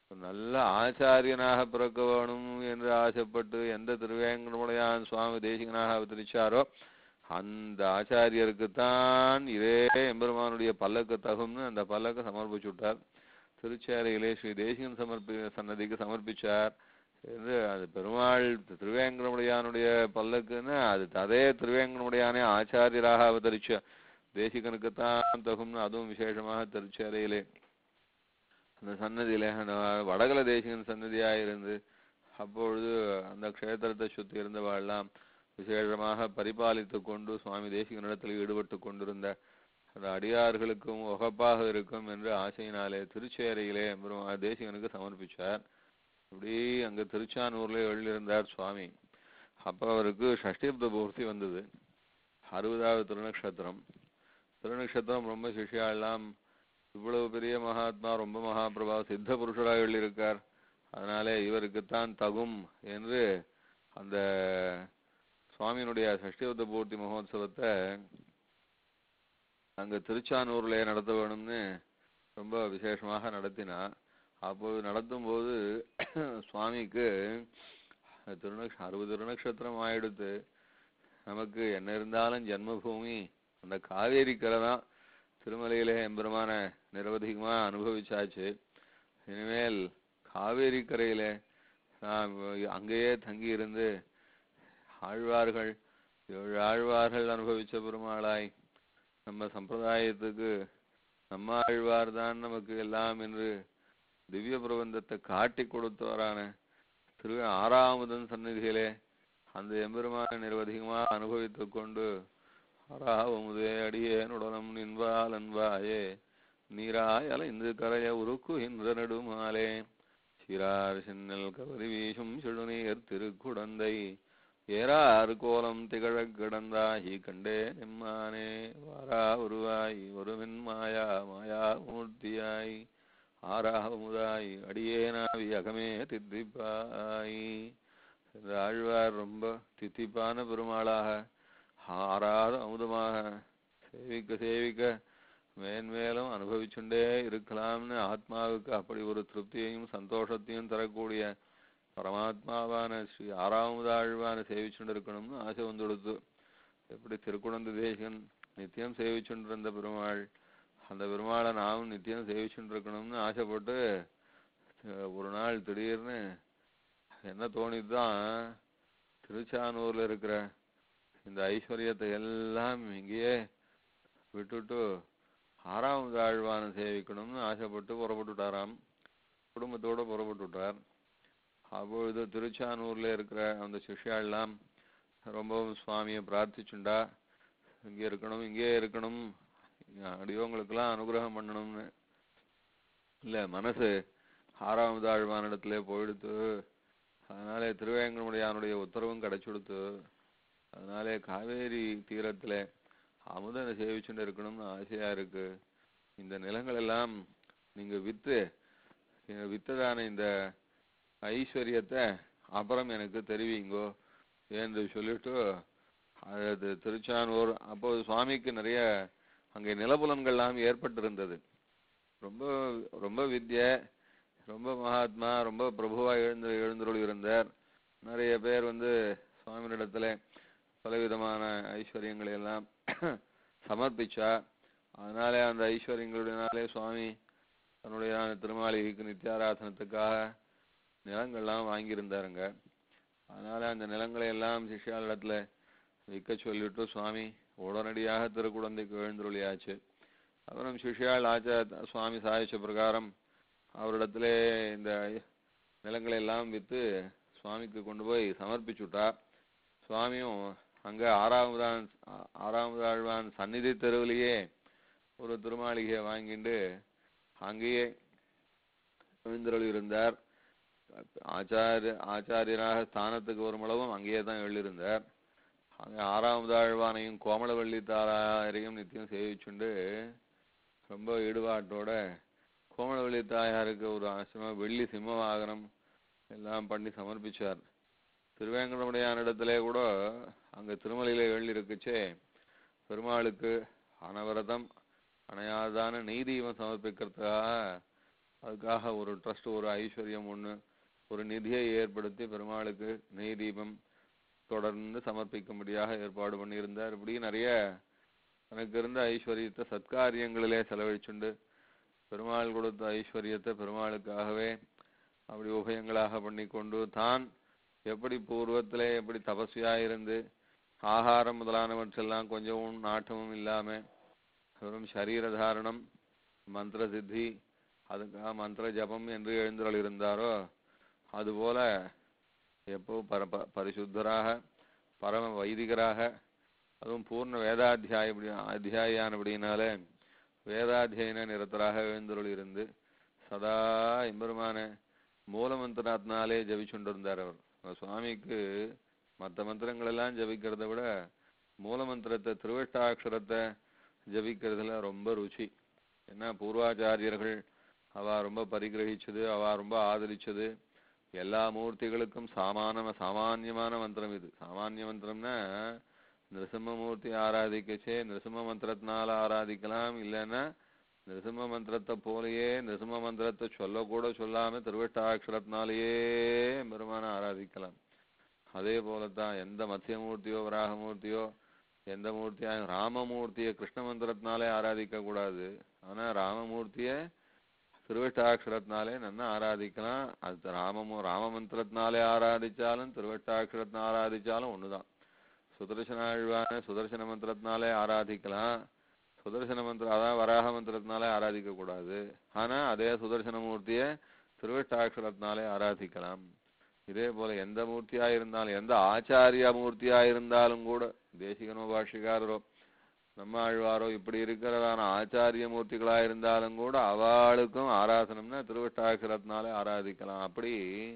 ஒரு நல்ல ஆச்சாரியனாக பிறக்க வேணும் என்று ஆசைப்பட்டு எந்த திருவேங்கடமுடையான் சுவாமி தேசிகனாக அவதரிச்சாரோ அந்த ஆச்சாரியருக்குத்தான் இதே எம்பெருமானுடைய பல்லக்கு தகும்னு அந்த பல்லக்கை சமர்ப்பிச்சு விட்டார் திருச்சேரையிலே ஸ்ரீ தேசிகன் சமர்ப்பி சன்னதிக்கு சமர்ப்பிச்சார் என்று அது பெருமாள் திருவேங்கடமுடையானுடைய பல்லக்குன்னு அது அதே திருவேங்கடமுடையானே ஆச்சாரியராக அவதரிச்ச தேசிகனுக்குத்தான் தகும்னு அதுவும் விசேஷமாக திருச்சேரையிலே அந்த சன்னதியிலே அந்த வடகல தேசிகன் சன்னதியாக இருந்து அப்பொழுது அந்த க்ஷேத்திரத்தை சுற்றி இருந்தவாள்லாம் விசேஷமாக பரிபாலித்து கொண்டு சுவாமி தேசிகனிடத்தில் ஈடுபட்டு கொண்டிருந்த அந்த அடியார்களுக்கும் உகப்பாக இருக்கும் என்று ஆசையினாலே திருச்சேரையிலே எம்பெருமா தேசிகனுக்கு சமர்ப்பிச்சார் இப்படி அங்க திருச்சானூர்ல எழுந்திருந்தார் சுவாமி அப்ப அவருக்கு ஷஷ்டிப்த பூர்த்தி வந்தது அறுபதாவது திருநக்ஷத்திரம் திருநக்ஷத்திரம் ரொம்ப சிஷ்யாலாம் இவ்வளவு பெரிய மகாத்மா ரொம்ப மகாபிரபா சித்த புருஷராக எழுதியிருக்கார் அதனாலே இவருக்குத்தான் தகும் என்று அந்த சுவாமியினுடைய சஷ்டிபத்த பூர்த்தி மகோத்சவத்தை அங்க திருச்சானூர்ல நடத்த வேணும்னு ரொம்ப விசேஷமாக நடத்தினா அப்போது நடத்தும் போது சுவாமிக்கு திருநக்ஷ அறுபது திருநக்ஷத்திரம் ஆயிடுத்து நமக்கு என்ன இருந்தாலும் ஜென்மபூமி அந்த காவேரி கரை தான் திருமலையிலே எம்பெருமான நிரவதிகமா அனுபவிச்சாச்சு இனிமேல் காவேரி கரையிலே நாம் அங்கேயே தங்கி இருந்து ஆழ்வார்கள் ஏழு ஆழ்வார்கள் அனுபவிச்ச பெருமாளாய் நம்ம சம்பிரதாயத்துக்கு நம்ம ஆழ்வார் தான் நமக்கு எல்லாம் என்று திவ்ய பிரபந்தத்தை காட்டி கொடுத்தவரான திரு ஆறாவதன் சந்நிதியிலே அந்த எம்பெருமான நிர்வதிகமாக அனுபவித்துக் கொண்டு ஆறாவமுதே அடியேன் உடலம் நின்பால் அன்பாயே நீராய் அலைந்து கரைய உருக்குகின்ற நெடுமாலே சிறார் சின்னல் கவரி வீசும் செழுநீர் திருக்குடந்தை ஏறாறு கோலம் திகழக் கிடந்தாகி கண்டே நிம்மானே வாரா உருவாய் ஒருவின் மாயா மாயா மூர்த்தியாய் ஆறாவமுதாய் அடியேனாவி அகமே தித்திப்பாய் இந்த ஆழ்வார் ரொம்ப தித்திப்பான பெருமாளாக ஆறாத அமுதமாக சேவிக்க சேவிக்க மேன்மேலும் அனுபவிச்சுண்டே இருக்கலாம்னு ஆத்மாவுக்கு அப்படி ஒரு திருப்தியையும் சந்தோஷத்தையும் தரக்கூடிய பரமாத்மாவான ஸ்ரீ ஆறாவதாழ்வான சேவிச்சுண்டு இருக்கணும்னு ஆசை வந்து கொடுத்து எப்படி திருக்குழந்தை தேசன் நித்தியம் சேவிச்சுண்டு இருந்த பெருமாள் அந்த பெருமாளை நாமும் நித்தியம் சேவிச்சுட்டு இருக்கணும்னு ஆசைப்பட்டு அஹ், ஒரு நாள் திடீர்னு என்ன தோணிதான் திருச்சானூர்ல இருக்கிற இந்த ஐஸ்வர்யத்தை எல்லாம் இங்கேயே விட்டுட்டு ஆறாவது ஆழ்வான சேவிக்கணும்னு ஆசைப்பட்டு புறப்பட்டுட்டாராம் குடும்பத்தோட புறப்பட்டு விட்டார் அப்பொழுது திருச்சானூர்ல இருக்கிற அந்த சிஷ்யாள்லாம் ரொம்பவும் சுவாமியை பிரார்த்திச்சுண்டா இங்கே இருக்கணும் இங்கே இருக்கணும் அடியவங்களுக்கெல்லாம் அனுகிரகம் பண்ணணும்னு இல்ல மனசு ஆறாவது ஆழ்வானிடத்துல போயிடுத்து அதனாலே திருவேங்கடமுடையானுடைய உத்தரவும் கிடைச்சுடுத்து அதனாலே காவேரி தீரத்துல அமுதனை சேவிச்சுட்டு இருக்கணும்னு ஆசையா இருக்கு இந்த நிலங்கள் எல்லாம் நீங்க வித்து நீங்க வித்ததான இந்த ஐஸ்வர்யத்தை அப்புறம் எனக்கு தெரிவிங்கோ என்று சொல்லிட்டு அது திருச்சானூர் அப்போது சுவாமிக்கு நிறைய அங்கே நிலபுலன்கள்லாம் ஏற்பட்டிருந்தது ரொம்ப ரொம்ப வித்யை ரொம்ப மகாத்மா ரொம்ப பிரபுவா எழுந்து எழுந்தருள் இருந்தார் நிறைய பேர் வந்து சுவாமியிடத்துல பலவிதமான ஐஸ்வர்யங்களை எல்லாம் சமர்ப்பிச்சா அதனாலே அந்த ஐஸ்வர்யங்களுடனாலே சுவாமி தன்னுடைய திருமாளிகைக்கு நித்தியாராதனத்துக்காக நிலங்கள்லாம் வாங்கியிருந்தாருங்க அதனால அந்த நிலங்களை எல்லாம் சிஷ்யாளிடத்துல விற்க சொல்லிட்டு சுவாமி உடனடியாக திருக்குழந்தைக்கு எழுந்துருளியாச்சு அப்புறம் சிஷ்யாள் ஆச்சா சுவாமி சாதிச்ச பிரகாரம் அவரிடத்திலே இந்த நிலங்களை எல்லாம் வித்து சுவாமிக்கு கொண்டு போய் சமர்ப்பிச்சுட்டா சுவாமியும் அங்க ஆறாவதான் ஆறாவது ஆழ்வான் சந்நிதி தெருவிலேயே ஒரு திருமாளிகையை வாங்கிட்டு அங்கேயே எழுந்தருள் இருந்தார் ஆச்சாரிய ஆச்சாரியராக ஸ்தானத்துக்கு வருமளவும் அங்கேயே தான் எழுதியிருந்தார் அங்கே ஆறாவது ஆழ்வானையும் கோமலவள்ளி தாயாரையும் நித்தியம் சேவிச்சுண்டு ரொம்ப ஈடுபாட்டோட கோமலவள்ளி தாயாருக்கு ஒரு ஆசிரமா வெள்ளி சிம்ம வாகனம் எல்லாம் பண்ணி சமர்ப்பிச்சார் திருவேங்கடமுடையான இடத்துல கூட அங்க திருமலையில எழுதி இருக்குச்சே பெருமாளுக்கு அனவரதம் அணையாதான நெய் தீபம் சமர்ப்பிக்கிறதுக்காக அதுக்காக ஒரு ட்ரஸ்ட் ஒரு ஐஸ்வர்யம் ஒண்ணு ஒரு நிதியை ஏற்படுத்தி பெருமாளுக்கு நெய் தீபம் தொடர்ந்து சமர்ப்பிக்கும்படியாக ஏற்பாடு பண்ணியிருந்தார் இப்படி நிறைய தனக்கு இருந்த ஐஸ்வர்யத்தை சத்காரியங்களிலே செலவழிச்சுண்டு பெருமாள் கொடுத்த ஐஸ்வர்யத்தை பெருமாளுக்காகவே அப்படி உபயங்களாக பண்ணிக்கொண்டு தான் எப்படி பூர்வத்திலே எப்படி தபஸ்வியா இருந்து ஆகாரம் முதலானவற்றெல்லாம் கொஞ்சமும் நாட்டமும் இல்லாம வெறும் சரீர தாரணம் மந்திர சித்தி அதுக்காக மந்திர ஜபம் என்று எழுந்தருள் இருந்தாரோ அதுபோல எப்போ பர ப- பரிசுத்தராக பரம வைதிகராக அதுவும் பூர்ண வேதாத்தியாய அத்தியாயானபடினாலே வேதாத்தியன நிரத்தராக எழுந்தருள் இருந்து சதா எம்பெருமான மூலமந்திரத்தினாலே ஜபிச்சுண்டிருந்தார் அவர் அந்த சுவாமிக்கு மற்ற மந்திரங்கள் எல்லாம் ஜபிக்கிறத விட மூலமந்திரத்தை திருவட்டாட்சரத்தை ஜபிக்கிறதுல ரொம்ப ருச்சி ஏன்னா பூர்வாச்சாரியர்கள் அவ ரொம்ப பரிகிரகிச்சது அவ ரொம்ப ஆதரிச்சது எல்லா மூர்த்திகளுக்கும் சாமான சாமான்யமான மந்திரம் இது சாமானிய மந்திரம்னா நிருசிம்மமூர்த்தி ஆராதிக்கச்சே நிருசிம்ம மந்திரத்தினால ஆராதிக்கலாம் இல்லைன்னா நிருசிம்ம மந்திரத்தை போலயே நிருசிம்ம மந்திரத்தை சொல்லக்கூட சொல்லாம திருவட்டாட்சரத்தினாலேயே பெருமான ஆராதிக்கலாம் அதே போலத்தான் எந்த மத்தியமூர்த்தியோ வராகமூர்த்தியோ எந்த மூர்த்தியா ராமமூர்த்தியை கிருஷ்ண மந்திரத்தினாலே ஆராதிக்க கூடாது ஆனா ராமமூர்த்தியை திருவட்டாட்சரத்தினாலே நன்னா ஆராதிக்கலாம் அது ராமமு ராம மந்திரத்தினாலே ஆராதிச்சாலும் திருவட்டாட்சரத்தினால ஆராதிச்சாலும் ஒண்ணுதான் சுதர்சன ஆழ்வான சுதர்சன மந்திரத்தினாலே ஆராதிக்கலாம் சுதர்சன மந்திரம் அதான் வராக மந்திரத்தினாலே ஆராதிக்க கூடாது ஆனா அதே சுதர்சன மூர்த்தியை திருவட்டாட்சரத்தினாலே ஆராதிக்கலாம் இதே போல எந்த மூர்த்தியா இருந்தாலும் எந்த ஆச்சாரிய மூர்த்தியா இருந்தாலும் கூட தேசிகனோ பாஷிகாரரோ நம்ம ஆழ்வாரோ இப்படி இருக்கிறதான ஆச்சாரிய மூர்த்திகளா இருந்தாலும் கூட அவளுக்கும் ஆராதனம்னா திருவட்டாட்சரத்தினாலே ஆராதிக்கலாம் அப்படி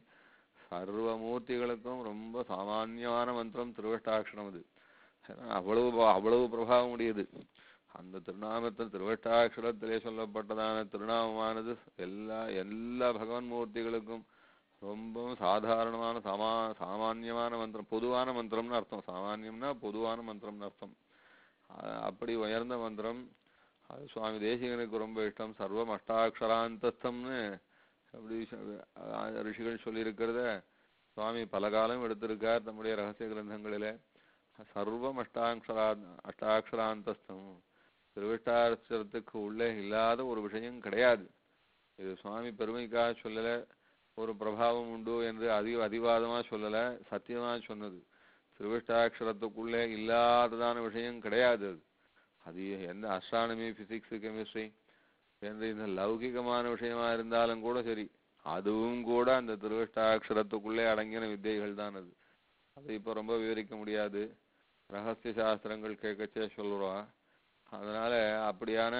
சர்வ மூர்த்திகளுக்கும் ரொம்ப சாமான்யமான மந்திரம் திருவட்டாட்சரம் அது ஏன்னா அவ்வளவு ப- அவ்வளவு பிரபாவம் உடையது அந்த திருநாமத்தில் திருவட்டாட்சரத்திலே சொல்லப்பட்டதான திருநாமமானது எல்லா எல்லா பகவான் மூர்த்திகளுக்கும் ரொம்பவும் சாதாரணமான சாமா சாமான்யமான மந்திரம் பொதுவான மந்திரம்னு அர்த்தம் சாமான்யம்னா பொதுவான மந்திரம்னு அர்த்தம் அ- அப்படி உயர்ந்த மந்திரம் அது சுவாமி தேசிகனுக்கு ரொம்ப இஷ்டம் சர்வம் அஷ்டாட்சராந்தஸ்தம்னு அப்படி சொ- அ- ரிஷிகள் சொல்லியிருக்கிறத சுவாமி பல காலம் எடுத்திருக்கார் தம்முடைய ரகசிய கிரந்தங்களிலே சர்வம் அஷ்டாட்சரா அஷ்டாட்சராந்தஸ்தம் திருவிட்டாட்சரத்துக்கு உள்ளே இல்லாத ஒரு விஷயம் கிடையாது இது சுவாமி பெருமைக்காக சொல்லல ஒரு பிரபாவம் உண்டு என்று அதி அதிவாதமா சொல்லல சத்தியமா சொன்னது திருவிஷ்டாட்சரத்துக்குள்ளே இல்லாததான விஷயம் கிடையாது அது அது எந்த அஸ்ட்ரானமி பிசிக்ஸ் கெமிஸ்ட்ரி என்று இந்த லௌகிகமான விஷயமா இருந்தாலும் கூட சரி அதுவும் கூட அந்த திருவிஷ்டாட்சரத்துக்குள்ளே அடங்கின வித்தைகள் தான் அது அது இப்ப ரொம்ப விவரிக்க முடியாது ரகசிய சாஸ்திரங்கள் கேட்கச்சே சொல்றோம் அதனால அப்படியான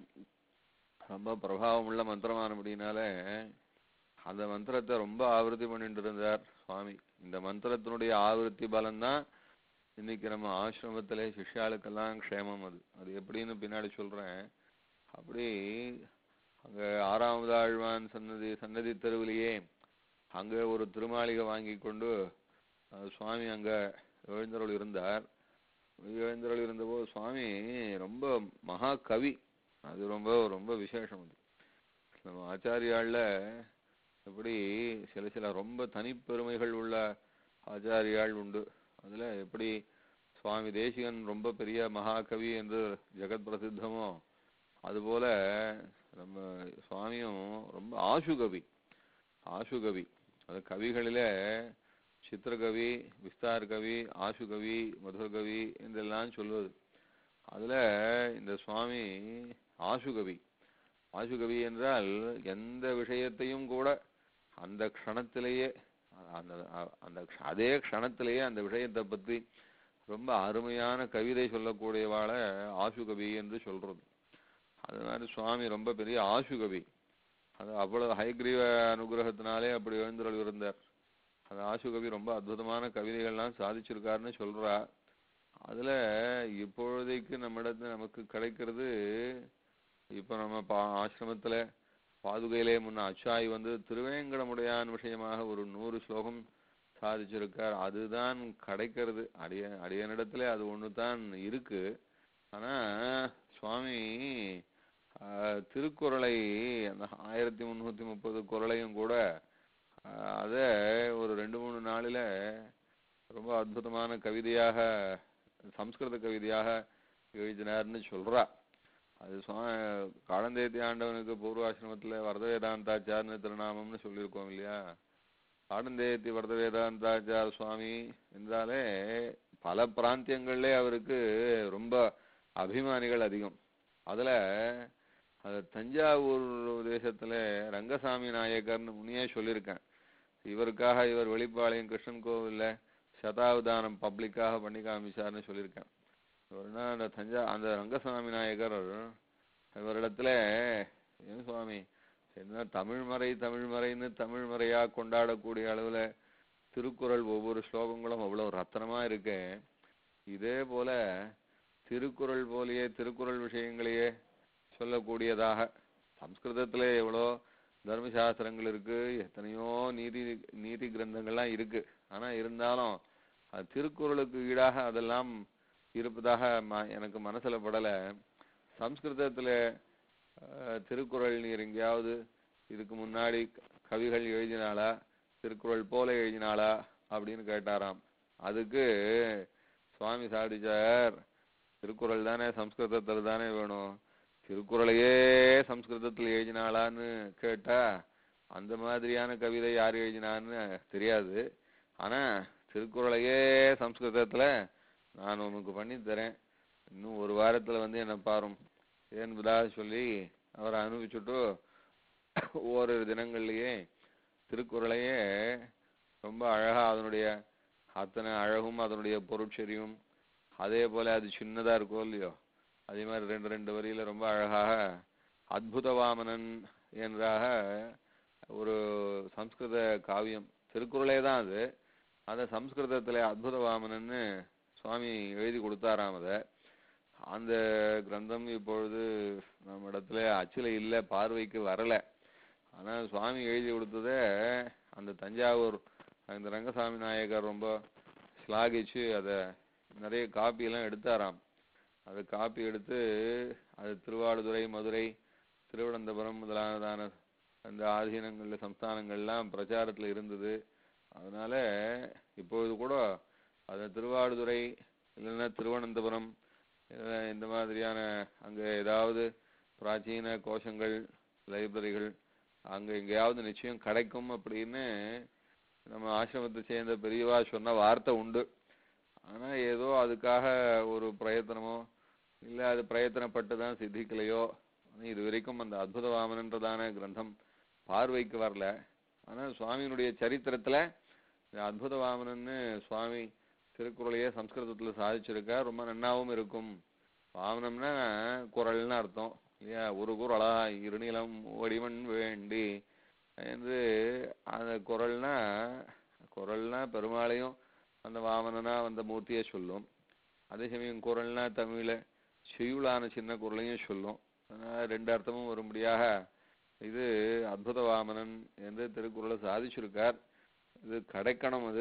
ரொம்ப பிரபாவம் உள்ள மந்திரமானபடினால அந்த மந்திரத்தை ரொம்ப ஆவர்த்தி பண்ணிட்டு இருந்தார் சுவாமி இந்த மந்திரத்தினுடைய ஆவர்த்தி பலன்தான் இன்னைக்கு நம்ம ஆசிரமத்திலே சிஷ்யாளுக்கெல்லாம் க்ஷேமம் அது அது எப்படின்னு பின்னாடி சொல்றேன் அப்படி அங்க ஆறாவது ஆழ்வான் சன்னதி சன்னதி தெருவிலேயே அங்க ஒரு திருமாளிகை வாங்கி கொண்டு அஹ், சுவாமி அங்க எழுந்தருள் இருந்தார் எழுந்தருள் இருந்தபோது சுவாமி ரொம்ப மகா கவி அது ரொம்ப ரொம்ப விசேஷம் அது நம்ம ஆச்சாரியாள்ல எப்படி சில சில ரொம்ப தனிப்பெருமைகள் உள்ள ஆச்சாரியாள் உண்டு அதுல எப்படி சுவாமி தேசிகன் ரொம்ப பெரிய மகாகவி என்று ஜெகத் பிரசித்தமோ அதுபோல நம்ம சுவாமியும் ரொம்ப ஆசுகவி ஆசுகவி அது கவிகளிலே சித்திரகவி விஸ்தார் கவி ஆசுகவி மதுரகவி என்றெல்லாம் சொல்வது அதுல இந்த சுவாமி ஆசுகவி ஆசுகவி என்றால் எந்த விஷயத்தையும் கூட அந்த க்ஷணத்திலேயே அந்த அந்த க்ஷ- அதே க்ஷணத்திலேயே அந்த விஷயத்தை பத்தி ரொம்ப அருமையான கவிதை சொல்லக்கூடியவாள ஆசுகவி என்று சொல்றது அது மாதிரி சுவாமி ரொம்ப பெரிய ஆசுகவி அது அவ்வளவு ஹைகிரீவ அனுகிரகத்தினாலே அப்படி எழுந்தருள் இருந்தார் அந்த ஆசுகவி ரொம்ப அற்புதமான கவிதைகள்லாம் சாதிச்சிருக்காருன்னு சொல்றா அதுல இப்பொழுதைக்கு நம்மிடத்துல நமக்கு கிடைக்கிறது இப்ப நம்ம பா ஆசிரமத்துல பாதுகையிலே முன்ன அச்சாய் வந்து திருவேங்கடமுடையான் விஷயமாக ஒரு நூறு ஸ்லோகம் சாதிச்சிருக்கார் அதுதான் கிடைக்கிறது அடிய அடியனிடத்துல அது ஒண்ணு தான் இருக்கு ஆனா சுவாமி ஆஹ், திருக்குறளை அந்த ஆயிரத்தி முந்நூற்றி முப்பது குறளையும் கூட ஆஹ், அதை ஒரு ரெண்டு மூணு நாளில் ரொம்ப அற்புதமான கவிதையாக சம்ஸ்கிருத கவிதையாக எழுதினார்னு சொல்றா அது சுவா காலந்தேத்தி ஆண்டவனுக்கு பூர்வாசிரமத்தில் வரத வேதாந்தாச்சார்னு திருநாமம்னு சொல்லியிருக்கோம் இல்லையா காலந்தேத்தி வரத வேதாந்தாச்சார் சுவாமி என்றாலே பல பிராந்தியங்கள்லே அவருக்கு ரொம்ப அபிமானிகள் அதிகம் அதுல அது தஞ்சாவூர் தேசத்துல ரங்கசாமி நாயக்கர்னு முன்னையே சொல்லியிருக்கேன் இவருக்காக இவர் வெளிப்பாளையம் கிருஷ்ணன் கோவில்ல சதாவதானம் பப்ளிக்காக பண்ணி காமிச்சார்னு சொல்லியிருக்கேன் இவர்னா அந்த தஞ்சா அந்த ரங்கசாமி நாயக்கர் இவரிடத்துல ஏன் சுவாமி என்ன தமிழ்மறை தமிழ்மறைன்னு தமிழ்மறையா கொண்டாடக்கூடிய அளவுல திருக்குறள் ஒவ்வொரு ஸ்லோகங்களும் அவ்வளவு ரத்தனமா இருக்கு இதே போல திருக்குறள் போலயே திருக்குறள் விஷயங்களையே சொல்லக்கூடியதாக சம்ஸ்கிருதத்துல எவ்வளோ தர்மசாஸ்திரங்கள் இருக்கு எத்தனையோ நீதி நீதி கிரந்தங்கள்லாம் இருக்கு ஆனா இருந்தாலும் அது திருக்குறளுக்கு ஈடாக அதெல்லாம் இருப்பதாக ம- எனக்கு மனசுல படல சம்ஸ்கிருதத்துல அஹ், திருக்குறள் நீர் எங்கேயாவது இதுக்கு முன்னாடி கவிகள் எழுதினாளா திருக்குறள் போல எழுதினாளா அப்படின்னு கேட்டாராம் அதுக்கு சுவாமி சாதிச்சார் திருக்குறள் தானே சம்ஸ்கிருதத்துல தானே வேணும் திருக்குறளையே சம்ஸ்கிருதத்தில் எழுதினாளான்னு கேட்டா அந்த மாதிரியான கவிதை யார் எழுதினான்னு தெரியாது ஆனா திருக்குறளையே சம்ஸ்கிருதத்துல நான் உனக்கு பண்ணி தரேன் இன்னும் ஒரு வாரத்துல வந்து என்ன பாரும் என்பதாக சொல்லி அவரை அனுப்பிச்சுட்டு ஓரிரு தினங்கள்லயே திருக்குறளையே ரொம்ப அழகா அதனுடைய அத்தனை அழகும் அதனுடைய பொருட்செறியும் அதே போல அது சின்னதா இருக்கோ இல்லையோ அதே மாதிரி ரெண்டு ரெண்டு வரியில ரொம்ப அழகாக அத்புதவாமனன் என்றாக ஒரு சம்ஸ்கிருத காவியம் திருக்குறளே தான் அது அதை சம்ஸ்கிருதத்துல அத்புதவாமனன்னு சுவாமி எழுதி கொடுத்தாராம் அதை அந்த கிரந்தம் இப்பொழுது நம்ம இடத்துல அச்சில இல்ல பார்வைக்கு வரல ஆனா சுவாமி எழுதி கொடுத்ததை அந்த தஞ்சாவூர் அந்த ரங்கசாமி நாயக்கர் ரொம்ப ஸ்லாகிச்சு அதை நிறைய காப்பி எல்லாம் எடுத்தாராம் அதை காப்பி எடுத்து அது திருவாடுதுறை மதுரை திருவனந்தபுரம் முதலானதான அந்த ஆதீனங்கள்ல சம்ஸ்தானங்கள்லாம் பிரச்சாரத்துல இருந்தது அதனால இப்பொழுது கூட அது திருவாடுதுறை இல்லைன்னா திருவனந்தபுரம் இல்ல இந்த மாதிரியான அங்க ஏதாவது பிராச்சீன கோஷங்கள் லைப்ரரிகள் அங்க எங்கேயாவது நிச்சயம் கிடைக்கும் அப்படின்னு நம்ம ஆசிரமத்தை சேர்ந்த பெரியவா சொன்ன வார்த்தை உண்டு ஆனா ஏதோ அதுக்காக ஒரு பிரயத்தனமோ இல்ல அது பிரயத்தனப்பட்டு தான் சித்திக்கலையோ ஆனா இது வரைக்கும் அந்த அற்புத வாமனன்றதான கிரந்தம் பார்வைக்கு வரல ஆனா சுவாமியினுடைய சரித்திரத்துல இந்த அற்புத வாமனன்னு சுவாமி திருக்குறளையே சம்ஸ்கிருதத்துல சாதிச்சிருக்கார் ரொம்ப நன்னாவும் இருக்கும் வாமனம்னா குரல்னு அர்த்தம் இல்லையா ஒரு குரலா இருநிலம் வடிவன் வேண்டி என்று அந்த குரல்னா குரல்னா பெருமாளையும் அந்த வாமனனா வந்த மூர்த்தியை சொல்லும் அதே சமயம் குரல்னா தமிழ்ல செய்யுளான சின்ன குரலையும் சொல்லும் அதனால ரெண்டு அர்த்தமும் வரும்படியாக இது அற்புத வாமனன் என்று திருக்குறளை சாதிச்சிருக்கார் இது கிடைக்கணும் அது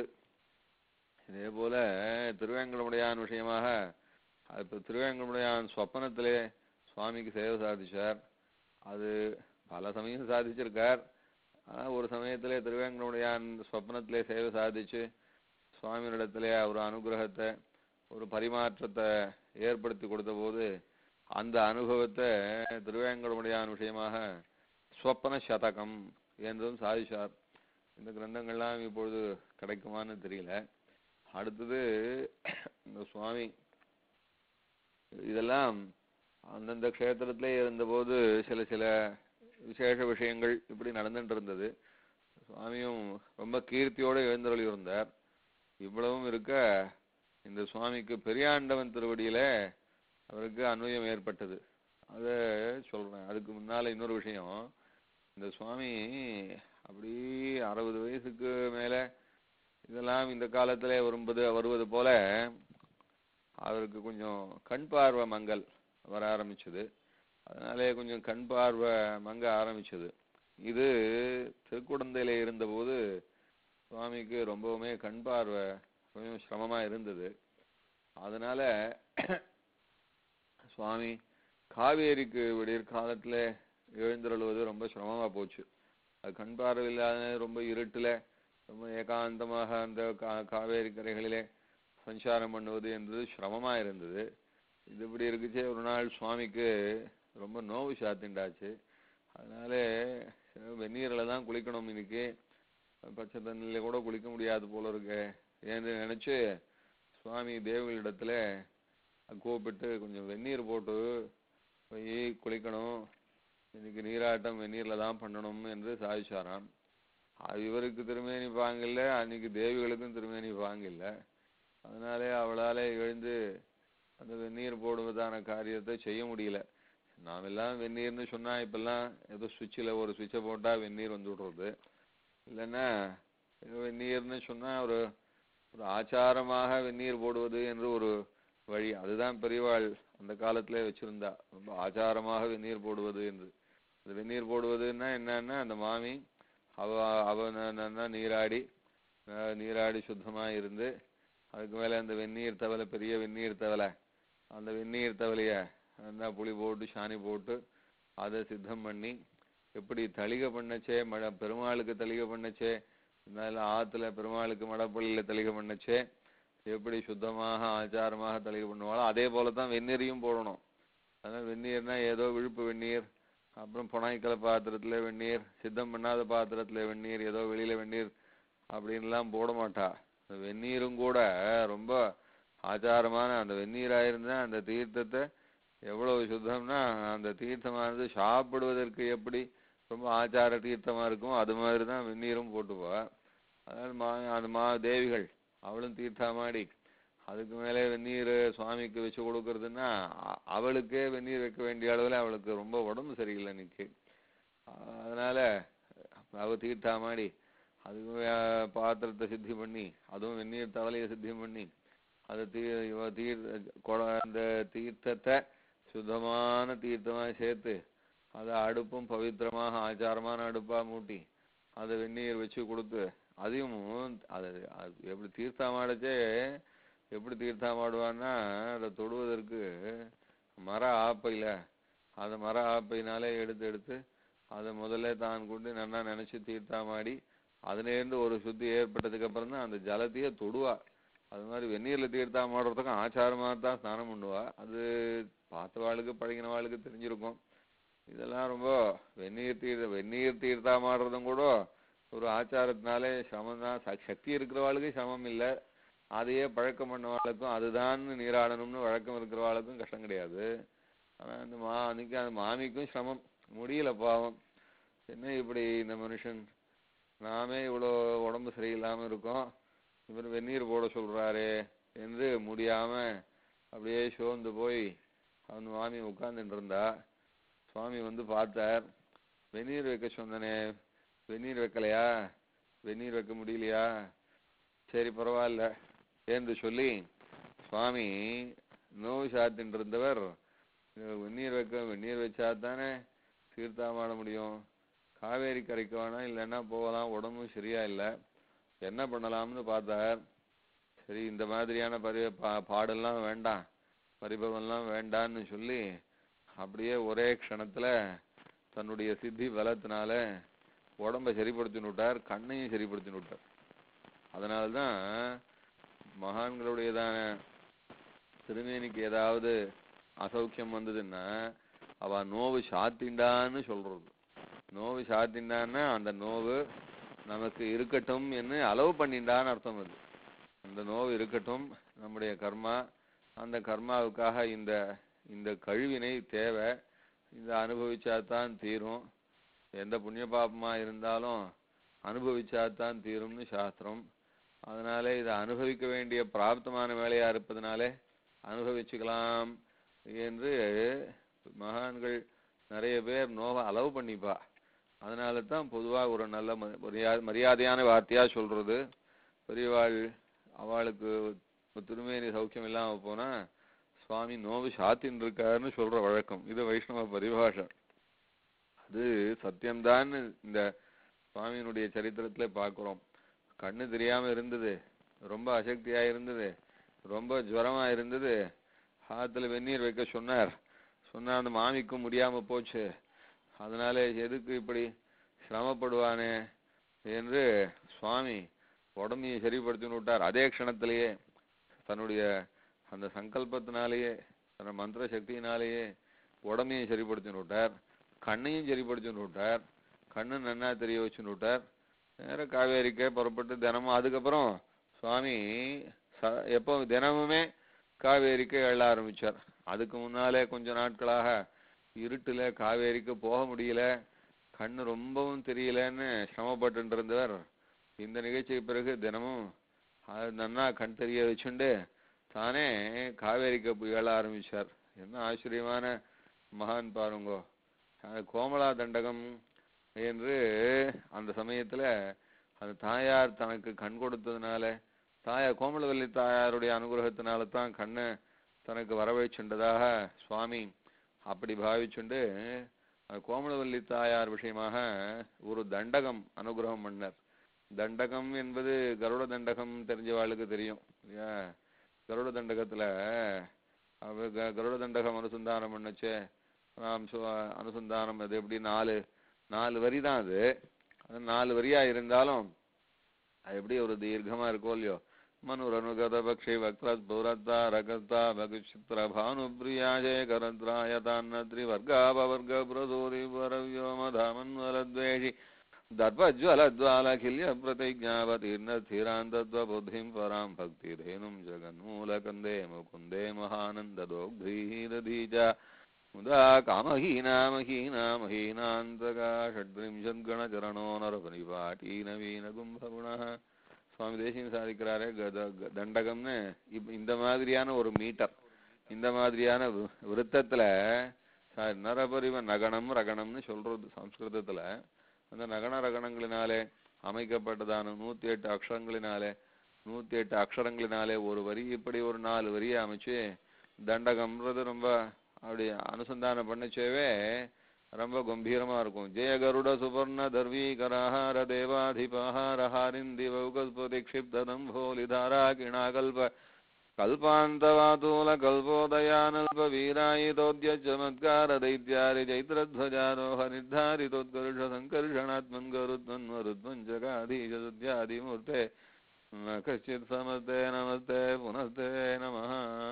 இதே போல திருவேங்கடமுடையான் விஷயமாக அது இப்போ திருவேங்கடமுடையான் சொப்பனத்திலே சுவாமிக்கு சேவை சாதிச்சார் அது பல சமயம் சாதிச்சிருக்கார் ஆனா ஒரு சமயத்திலே திருவேங்கடமுடையான் சொப்பனத்திலே சேவை சாதிச்சு சுவாமியினிடத்திலே ஒரு அனுகிரகத்தை ஒரு பரிமாற்றத்தை ஏற்படுத்தி கொடுத்த போது அந்த அனுபவத்தை திருவேங்கடமுடையான் விஷயமாக ஸ்வப்பன சதகம் என்றும் சாதிச்சார் இந்த கிரந்தங்கள்லாம் இப்பொழுது கிடைக்குமான்னு தெரியல அடுத்தது இந்த சுவாமி இதெல்லாம் அந்தந்த க்ஷேத்திரத்திலே இருந்தபோது சில சில விசேஷ விஷயங்கள் இப்படி நடந்துட்டு இருந்தது சுவாமியும் ரொம்ப கீர்த்தியோடு எழுந்தருளி இருந்தார் இவ்வளவும் இருக்க இந்த சுவாமிக்கு பெரியாண்டவன் திருவடியில அவருக்கு அன்வயம் ஏற்பட்டது அதை சொல்றேன் அதுக்கு முன்னால இன்னொரு விஷயம் இந்த சுவாமி அப்படி அறுபது வயசுக்கு மேல இதெல்லாம் இந்த காலத்துல வரும்போது வருவது போல அவருக்கு கொஞ்சம் கண் பார்வை மங்கல் வர ஆரம்பிச்சது அதனாலே கொஞ்சம் கண் பார்வை மங்க ஆரம்பிச்சது இது திருக்குடந்தையில இருந்தபோது சுவாமிக்கு ரொம்பவுமே கண் பார்வை கொஞ்சம் சிரமமா இருந்தது அதனால சுவாமி காவேரிக்கு விடியற் காலத்துல எழுந்தருளுவது ரொம்ப சிரமமா போச்சு அது கண் பார்வை இல்லாத ரொம்ப இருட்டுல ரொம்ப ஏகாந்தமாக அந்த கா- காவேரி கரைகளிலே சஞ்சாரம் பண்ணுவது என்பது சிரமமா இருந்தது இது இப்படி இருக்குச்சே ஒரு நாள் சுவாமிக்கு ரொம்ப நோவு சாத்திண்டாச்சு அதனால சரி, வெந்நீர்ல தான் குளிக்கணும் இன்னைக்கு பச்சை தண்ணியில கூட குளிக்க முடியாது போல இருக்கு என்று நினைச்சு சுவாமி தேவர்களிடத்துல கூப்பிட்டு கொஞ்சம் வெந்நீர் போட்டு போய் குளிக்கணும் இன்னைக்கு நீராட்டம் வெந்நீர்ல தான் பண்ணணும் என்று சாதிச்சாராம் அது இவருக்கு திருமேனி பாங்கில்ல அன்னைக்கு தேவிகளுக்கும் திருமேனி பாங்கில்ல அதனாலே அவளாலே எழுந்து அந்த வெந்நீர் போடுவதான காரியத்தை செய்ய முடியல நாமெல்லாம் வெந்நீர்னு சொன்னா இப்பெல்லாம் ஏதோ சுவிட்சில் ஒரு சுவிட்சை போட்டா வெந்நீர் வந்து விடுறது இல்லைன்னா ஏதோ வெந்நீர்னு சொன்னா ஒரு ஒரு ஆச்சாரமாக வெந்நீர் போடுவது என்று ஒரு வழி அதுதான் பெரியவாள் அந்த காலத்திலே வச்சிருந்தா ரொம்ப ஆச்சாரமாக வெந்நீர் போடுவது என்று அந்த வெந்நீர் போடுவதுன்னா என்னன்னா அந்த மாமி அவ அவ ந- நன்னா நீராடி அஹ் நீராடி சுத்தமா இருந்து அதுக்கு மேல அந்த வெந்நீர் தவலை பெரிய வெந்நீர் தவலை அந்த வெந்நீர் தவலைய நல்லா புளி போட்டு சாணி போட்டு அதை சித்தம் பண்ணி எப்படி தளிகை பண்ணச்சே மழை பெருமாளுக்கு தளிகை பண்ணச்சே இருந்தாலும் ஆத்துல பெருமாளுக்கு மடப்பள்ளியில தளிகை பண்ணச்சே எப்படி சுத்தமாக ஆச்சாரமாக தளிகை பண்ணுவாளோ அதே போல தான் வெந்நீரையும் போடணும் அதனால வெந்நீர்னா ஏதோ விழுப்பு வெந்நீர் அப்புறம் புனாய்க்கல பாத்திரத்துல வெந்நீர் சித்தம் பண்ணாத பாத்திரத்துல வெந்நீர் ஏதோ வெளியில வெந்நீர் அப்படின்லாம் போட மாட்டா அந்த வெந்நீரும் கூட ரொம்ப ஆச்சாரமான அந்த வெந்நீரா இருந்தா அந்த தீர்த்தத்தை எவ்வளவு சுத்தம்னா அந்த தீர்த்தமானது சாப்பிடுவதற்கு எப்படி ரொம்ப ஆச்சார தீர்த்தமா இருக்கும் அது மாதிரி தான் வெந்நீரும் போட்டுப்பா அதனால மா அந்த மா தேவிகள் அவளும் தீர்த்தமாடி அதுக்கு மேலே வெந்நீர் சுவாமிக்கு வச்சு கொடுக்கறதுன்னா அ- அவளுக்கே வெந்நீர் வைக்க வேண்டிய அளவில் அவளுக்கு ரொம்ப உடம்பு சரியில்லை இன்னைக்கு அஹ் அதனால அவ தீர்த்தாமாடி அதுக்கு வே- பாத்திரத்தை சித்தி பண்ணி அதுவும் வெந்நீர் தவளையை சித்தி பண்ணி அது தீ இவ தீர் கொட அந்த தீர்த்தத்தை சுத்தமான தீர்த்தமா சேர்த்து அதை அடுப்பும் பவித்திரமாக ஆச்சாரமான அடுப்பா மூட்டி அதை வெந்நீர் வச்சு கொடுத்து அதையும் அது அது எப்படி தீர்த்தாமாடச்சே எப்படி தீர்த்தாமாடுவான்னா அதை தொடுவதற்கு மர ஆப்பையில அதை மர ஆப்பையினாலே எடுத்து எடுத்து அதை முதல்ல தான் கொண்டு நல்லா நினைச்சு தீர்த்தாமாடி அதுலேருந்து ஒரு சுத்தி ஏற்பட்டதுக்கு அப்புறம் தான் அந்த ஜலத்தையே தொடுவா அது மாதிரி வெந்நீர்ல தீர்த்தாமாடுறதுக்கும் ஆச்சாரமா தான் ஸ்நானம் பண்ணுவா அது பார்த்தவாளுக்கு பழகினவாளுக்கு தெரிஞ்சிருக்கும் இதெல்லாம் ரொம்ப வெந்நீர் தீர்த்த வெந்நீர் தீர்த்தாமாடுறதும் கூட ஒரு ஆச்சாரத்தினாலே சமம் தான் சக்தி இருக்கிறவாளுக்கு சமம் இல்லை அதையே பழக்கம் பண்ணவாளுக்கும் அதுதான் நீராடணும்னு வழக்கம் இருக்கிறவாளுக்கும் கஷ்டம் கிடையாது ஆனா இந்த மா அன்னைக்கு அந்த மாமிக்கும் சிரமம் முடியல பாவம் என்ன இப்படி இந்த மனுஷன் நாமே இவ்வளோ உடம்பு சரியில்லாம இருக்கோம் இவர் வெந்நீர் போட சொல்றாரே என்று முடியாம அப்படியே சோர்ந்து போய் அந்த மாமி உட்கார்ந்துட்டு இருந்தா சுவாமி வந்து பார்த்தார் வெந்நீர் வைக்க சொன்னனே வெந்நீர் வைக்கலையா வெந்நீர் வைக்க முடியலையா சரி பரவாயில்ல என்று சொல்லி சுவாமி நோய் சாத்தின்னு இருந்தவர் அஹ் வெந்நீர் வைக்க வெந்நீர் வச்சா தானே தீர்த்தாமாட முடியும் காவேரி கரைக்கு வேணாம் இல்லைன்னா போகலாம் உடம்பும் சரியா இல்லை என்ன பண்ணலாம்னு பார்த்தார் சரி இந்த மாதிரியான பரி பா பாடெல்லாம் வேண்டாம் பரிபவம்லாம் வேண்டான்னு சொல்லி அப்படியே ஒரே க்ஷணத்துல தன்னுடைய சித்தி பலத்தினால உடம்ப சரிப்படுத்தின்னு விட்டார் கண்ணையும் சரிப்படுத்தின்னு விட்டார் அதனால்தான் மகான்களுடையதான திருமேனிக்கு ஏதாவது அசௌக்கியம் வந்ததுன்னா அவ நோவு சாத்திண்டான்னு சொல்றது நோவு சாத்திண்டான்னா அந்த நோவு நமக்கு இருக்கட்டும் என்று அளவு பண்ணிண்டான்னு அர்த்தம் அது அந்த நோவு இருக்கட்டும் நம்முடைய கர்மா அந்த கர்மாவுக்காக இந்த இந்த கழிவினை தேவை இந்த அனுபவிச்சாதான் தீரும் எந்த புண்ணிய பாபமா இருந்தாலும் அனுபவிச்சாதான் தீரும்னு சாஸ்திரம் அதனால இதை அனுபவிக்க வேண்டிய பிராப்தமான வேலையா இருப்பதனாலே அனுபவிச்சுக்கலாம் என்று மகான்கள் நிறைய பேர் நோவை அளவு பண்ணிப்பா அதனால தான் பொதுவா ஒரு நல்ல ம- மரியா- மரியாதையான வார்த்தையா சொல்றது பெரியவாள் அவளுக்கு திருமேனி சௌக்கியம் இல்லாம போனா சுவாமி நோவு சாத்தின்னு இருக்காருன்னு சொல்ற வழக்கம் இது வைஷ்ணவ பரிபாஷை அது சத்தியம்தான் இந்த சுவாமியினுடைய சரித்திரத்துல பார்க்கிறோம் கண்ணு தெரியாம இருந்தது ரொம்ப அசக்தியா இருந்தது ரொம்ப ஜுரமா இருந்தது ஆத்துல வெந்நீர் வைக்க சொன்னார் சொன்னா அந்த மாமிக்கும் முடியாம போச்சு அதனால எதுக்கு இப்படி சிரமப்படுவானே என்று சுவாமி உடம்பையும் சரிப்படுத்தின்னு விட்டார் அதே க்ஷணத்திலேயே தன்னுடைய அந்த சங்கல்பத்தினாலேயே தன் மந்திர சக்தியினாலேயே உடம்பையும் சரிப்படுத்தின்னு விட்டார் கண்ணையும் சரிப்படுத்தின்னு விட்டார் கண்ணு நன்னா தெரிய வச்சுன்னு விட்டார் நேர காவேரிக்கே புறப்பட்டு தினமும் அதுக்கப்புறம் சுவாமி ச எப்போ தினமுமே காவேரிக்கு எழ ஆரம்பிச்சார் அதுக்கு முன்னாலே கொஞ்ச நாட்களாக இருட்டுல காவேரிக்கு போக முடியல கண்ணு ரொம்பவும் தெரியலன்னு சிரமப்பட்டு இருந்தவர் இந்த நிகழ்ச்சிக்கு பிறகு தினமும் அது நன்னா கண் தெரிய வச்சுண்டு தானே காவேரிக்கு போய் எழ ஆரம்பிச்சார் என்ன ஆச்சரியமான மகான் பாருங்கோ அஹ் கோமலா தண்டகம் என்று அந்த சமயத்துல அந்த தாயார் தனக்கு கண் கொடுத்ததுனால தாயார் கோமலவல்லி தாயாருடைய அனுகிரகத்தினால தான் கண்ணை தனக்கு வரவழைச்சுண்டதாக சுவாமி அப்படி பாவிச்சுண்டு அந்த கோமலவல்லி தாயார் விஷயமாக ஒரு தண்டகம் அனுகிரகம் பண்ணார் தண்டகம் என்பது கருட தண்டகம் தெரிஞ்சவாளுக்கு தெரியும் இல்லையா கருட தண்டகத்துல அவ க- கருட தண்டகம் அனுசந்தானம் பண்ணுச்சே நாம் சு- அனுசந்தானம் அது எப்படி நாலு நாலு வரி தான் அது அது நாலு வரியா இருந்தாலும் அது எப்படி ஒரு தீர்க்கமா இருக்கோ இல்லையோ மனுரனுகத பக்ஷி வக்ரத் புரத்தா ரகத்தா பகுச்சித்ர பானுப்ரியாஜே கரத்ராயதான்னத்ரி வர்காபவர்க பிரதூரி வரவ்யோமதாமன்வரத்வேஷி दर्पज्वलज्वालखिल्य प्रतिज्ञावतीर्णस्थिरान्तत्व बुद्धिं परां भक्तिधेनुं जगन्मूलकन्दे मुकुन्दे महानन्ददोग्धीरधी च मुदा कामहीना महीना महीनान्तका षड्त्रिंशद्गणचरणो नरपरिपाटीनवीनकुम्भगुणः சுவாமி தேசியம் சாதிக்கிறாரே கத க- தண்டகம்னு இப் இந்த மாதிரியான ஒரு மீட்டர் இந்த மாதிரியான வி- விருத்தத்துல ச- நரபரிவ நகனம் ரகணம்னு சொல்றது சம்ஸ்கிருதத்துல அந்த நகன ரகணங்களினாலே அமைக்கப்பட்டதான நூத்தி எட்டு அக்ஷரங்களினாலே நூத்தி எட்டு அக்ஷரங்களினாலே ஒரு வரி இப்படி ஒரு நாலு வரியை அமைச்சு தண்டகம்ன்றது ரொம்ப அப்படி அனுசந்தானம் பண்ணச்சேவே ரொம்ப கம்பீரமா இருக்கும் ஜெய கருட சுபர்ண தர்வீகரஹார தேவாதிபஹார ஹாரிந்தி வௌகஸ்பதி க்ஷிப்ததம்போலிதாரா கிணாகல்ப கல்பாந்தவாதூல கல்போதயானல்ப வீராயிதோத்ய चमत्कार दैत्यारि चैत्रध्वजारोह निर्धारितोत्कर्ष सङ्कर्षणात्मन् गरुत्मन् मरुत्मन् जगाधीशदुद्यादिमूर्ते न कश्चित् समस्ते नमस्ते पुनस्ते நமः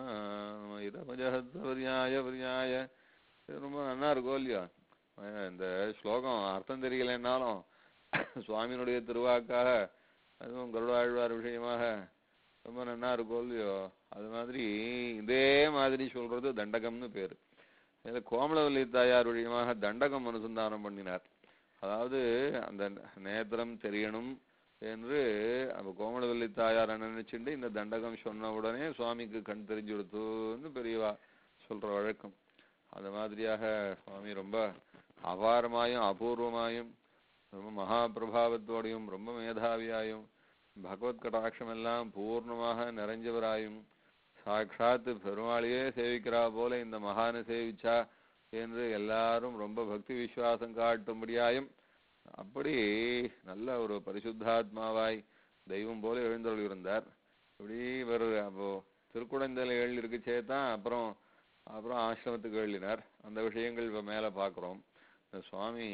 இதமஜஹத்வர்யாய வர்யாய இது ரொம்ப நல்லா இருக்கும் இல்லையா அஹ் இந்த ஸ்லோகம் அர்த்தம் தெரியலைன்னாலும் சுவாமியினுடைய திருவாக்காக அதுவும் கருடாழ்வார் விஷயமாக ரொம்ப நல்லா இருக்கும் இல்லையோ அது மாதிரி இதே மாதிரி சொல்றது தண்டகம்னு பேரு இதுல கோமலவல்லி தாயார் வழியமாக தண்டகம் அனுசந்தானம் பண்ணினார் அதாவது அந்த நேத்திரம் தெரியணும் என்று அந்த கோமலவல்லி தாயார் நினைச்சுட்டு இந்த தண்டகம் சொன்ன உடனே சுவாமிக்கு கண் தெரிஞ்சு கொடுத்துன்னு பெரியவா சொல்ற வழக்கம் அந்த மாதிரியாக சுவாமி ரொம்ப அபாரமாயும் அபூர்வமாயும் ரொம்ப மகா பிரபாவத்தோடையும் ரொம்ப மேதாவியாயும் பகவத் கடாட்சம் எல்லாம் பூர்ணமாக நிறைஞ்சவராயும் சாட்சாத்து பெருமாளையே சேவிக்கிறா போல இந்த மகானை சேவிச்சா என்று எல்லாரும் ரொம்ப பக்தி விசுவாசம் காட்டும்படியாயும் அப்படி நல்ல ஒரு பரிசுத்தாத்மாவாய் தெய்வம் போல எழுந்தருள் இருந்தார் இப்படி இவர் அப்போ திருக்குடந்தையில எழுதி இருக்குச்சே தான் அப்புறம் அப்புறம் ஆசிரமத்துக்கு எழுதினார் அந்த விஷயங்கள் இப்ப மேல பார்க்கிறோம் இந்த சுவாமி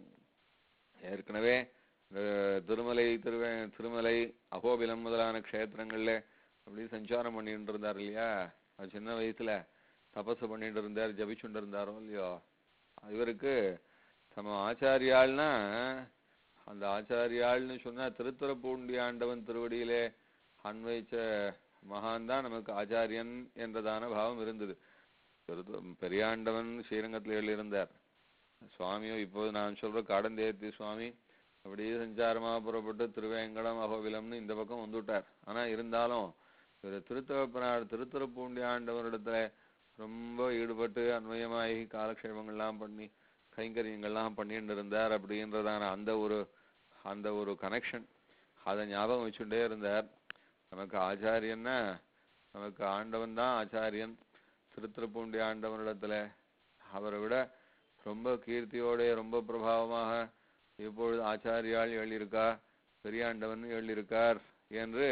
ஏற்கனவே இந்த திருமலை திருவே திருமலை அகோபிலம் முதலான க்ஷேத்திரங்கள்ல அப்படி சஞ்சாரம் பண்ணிட்டு இருந்தார் இல்லையா அவர் சின்ன வயசுல தபசு பண்ணிட்டு இருந்தார் ஜபிச்சுட்டு இருந்தாரோ இல்லையோ இவருக்கு நம்ம ஆச்சாரியாள்னா அந்த ஆச்சாரியாள்னு சொன்னா திருத்துறப்பூண்டி ஆண்டவன் திருவடியிலே அன்வைச்ச மகான் தான் நமக்கு ஆச்சாரியன் என்றதான பாவம் இருந்தது திருத்து- பெரியாண்டவன் ஸ்ரீரங்கத்தில் எழுதியிருந்தார் சுவாமியும் இப்போது நான் சொல்ற காடந்தேத்தி சுவாமி அப்படியே சஞ்சாரமா புறப்பட்டு திருவேங்கடம் அகோவிலம்னு இந்த பக்கம் வந்துட்டார் ஆனா இருந்தாலும் இவர் திருத்தகப்பனார் திருத்துறப்பூண்டி ஆண்டவரிடத்துல ரொம்ப ஈடுபட்டு அன்வயமாகி காலக்ஷேபங்கள்லாம் பண்ணி கைங்கரியங்கள்லாம் பண்ணிட்டு இருந்தார் அப்படின்றதான அந்த ஒரு அந்த ஒரு கனெக்ஷன் அதை ஞாபகம் வச்சுட்டே இருந்தார் நமக்கு ஆச்சாரியன்னா நமக்கு ஆண்டவன் தான் ஆச்சாரியன் திருத்துறப்பூண்டி ஆண்டவனிடத்துல அவரை விட ரொம்ப கீர்த்தியோட ரொம்ப பிரபாவமாக இப்பொழுது ஆச்சாரியால் எழுதியிருக்கா பெரியாண்டவன் எழுதியிருக்கார் என்று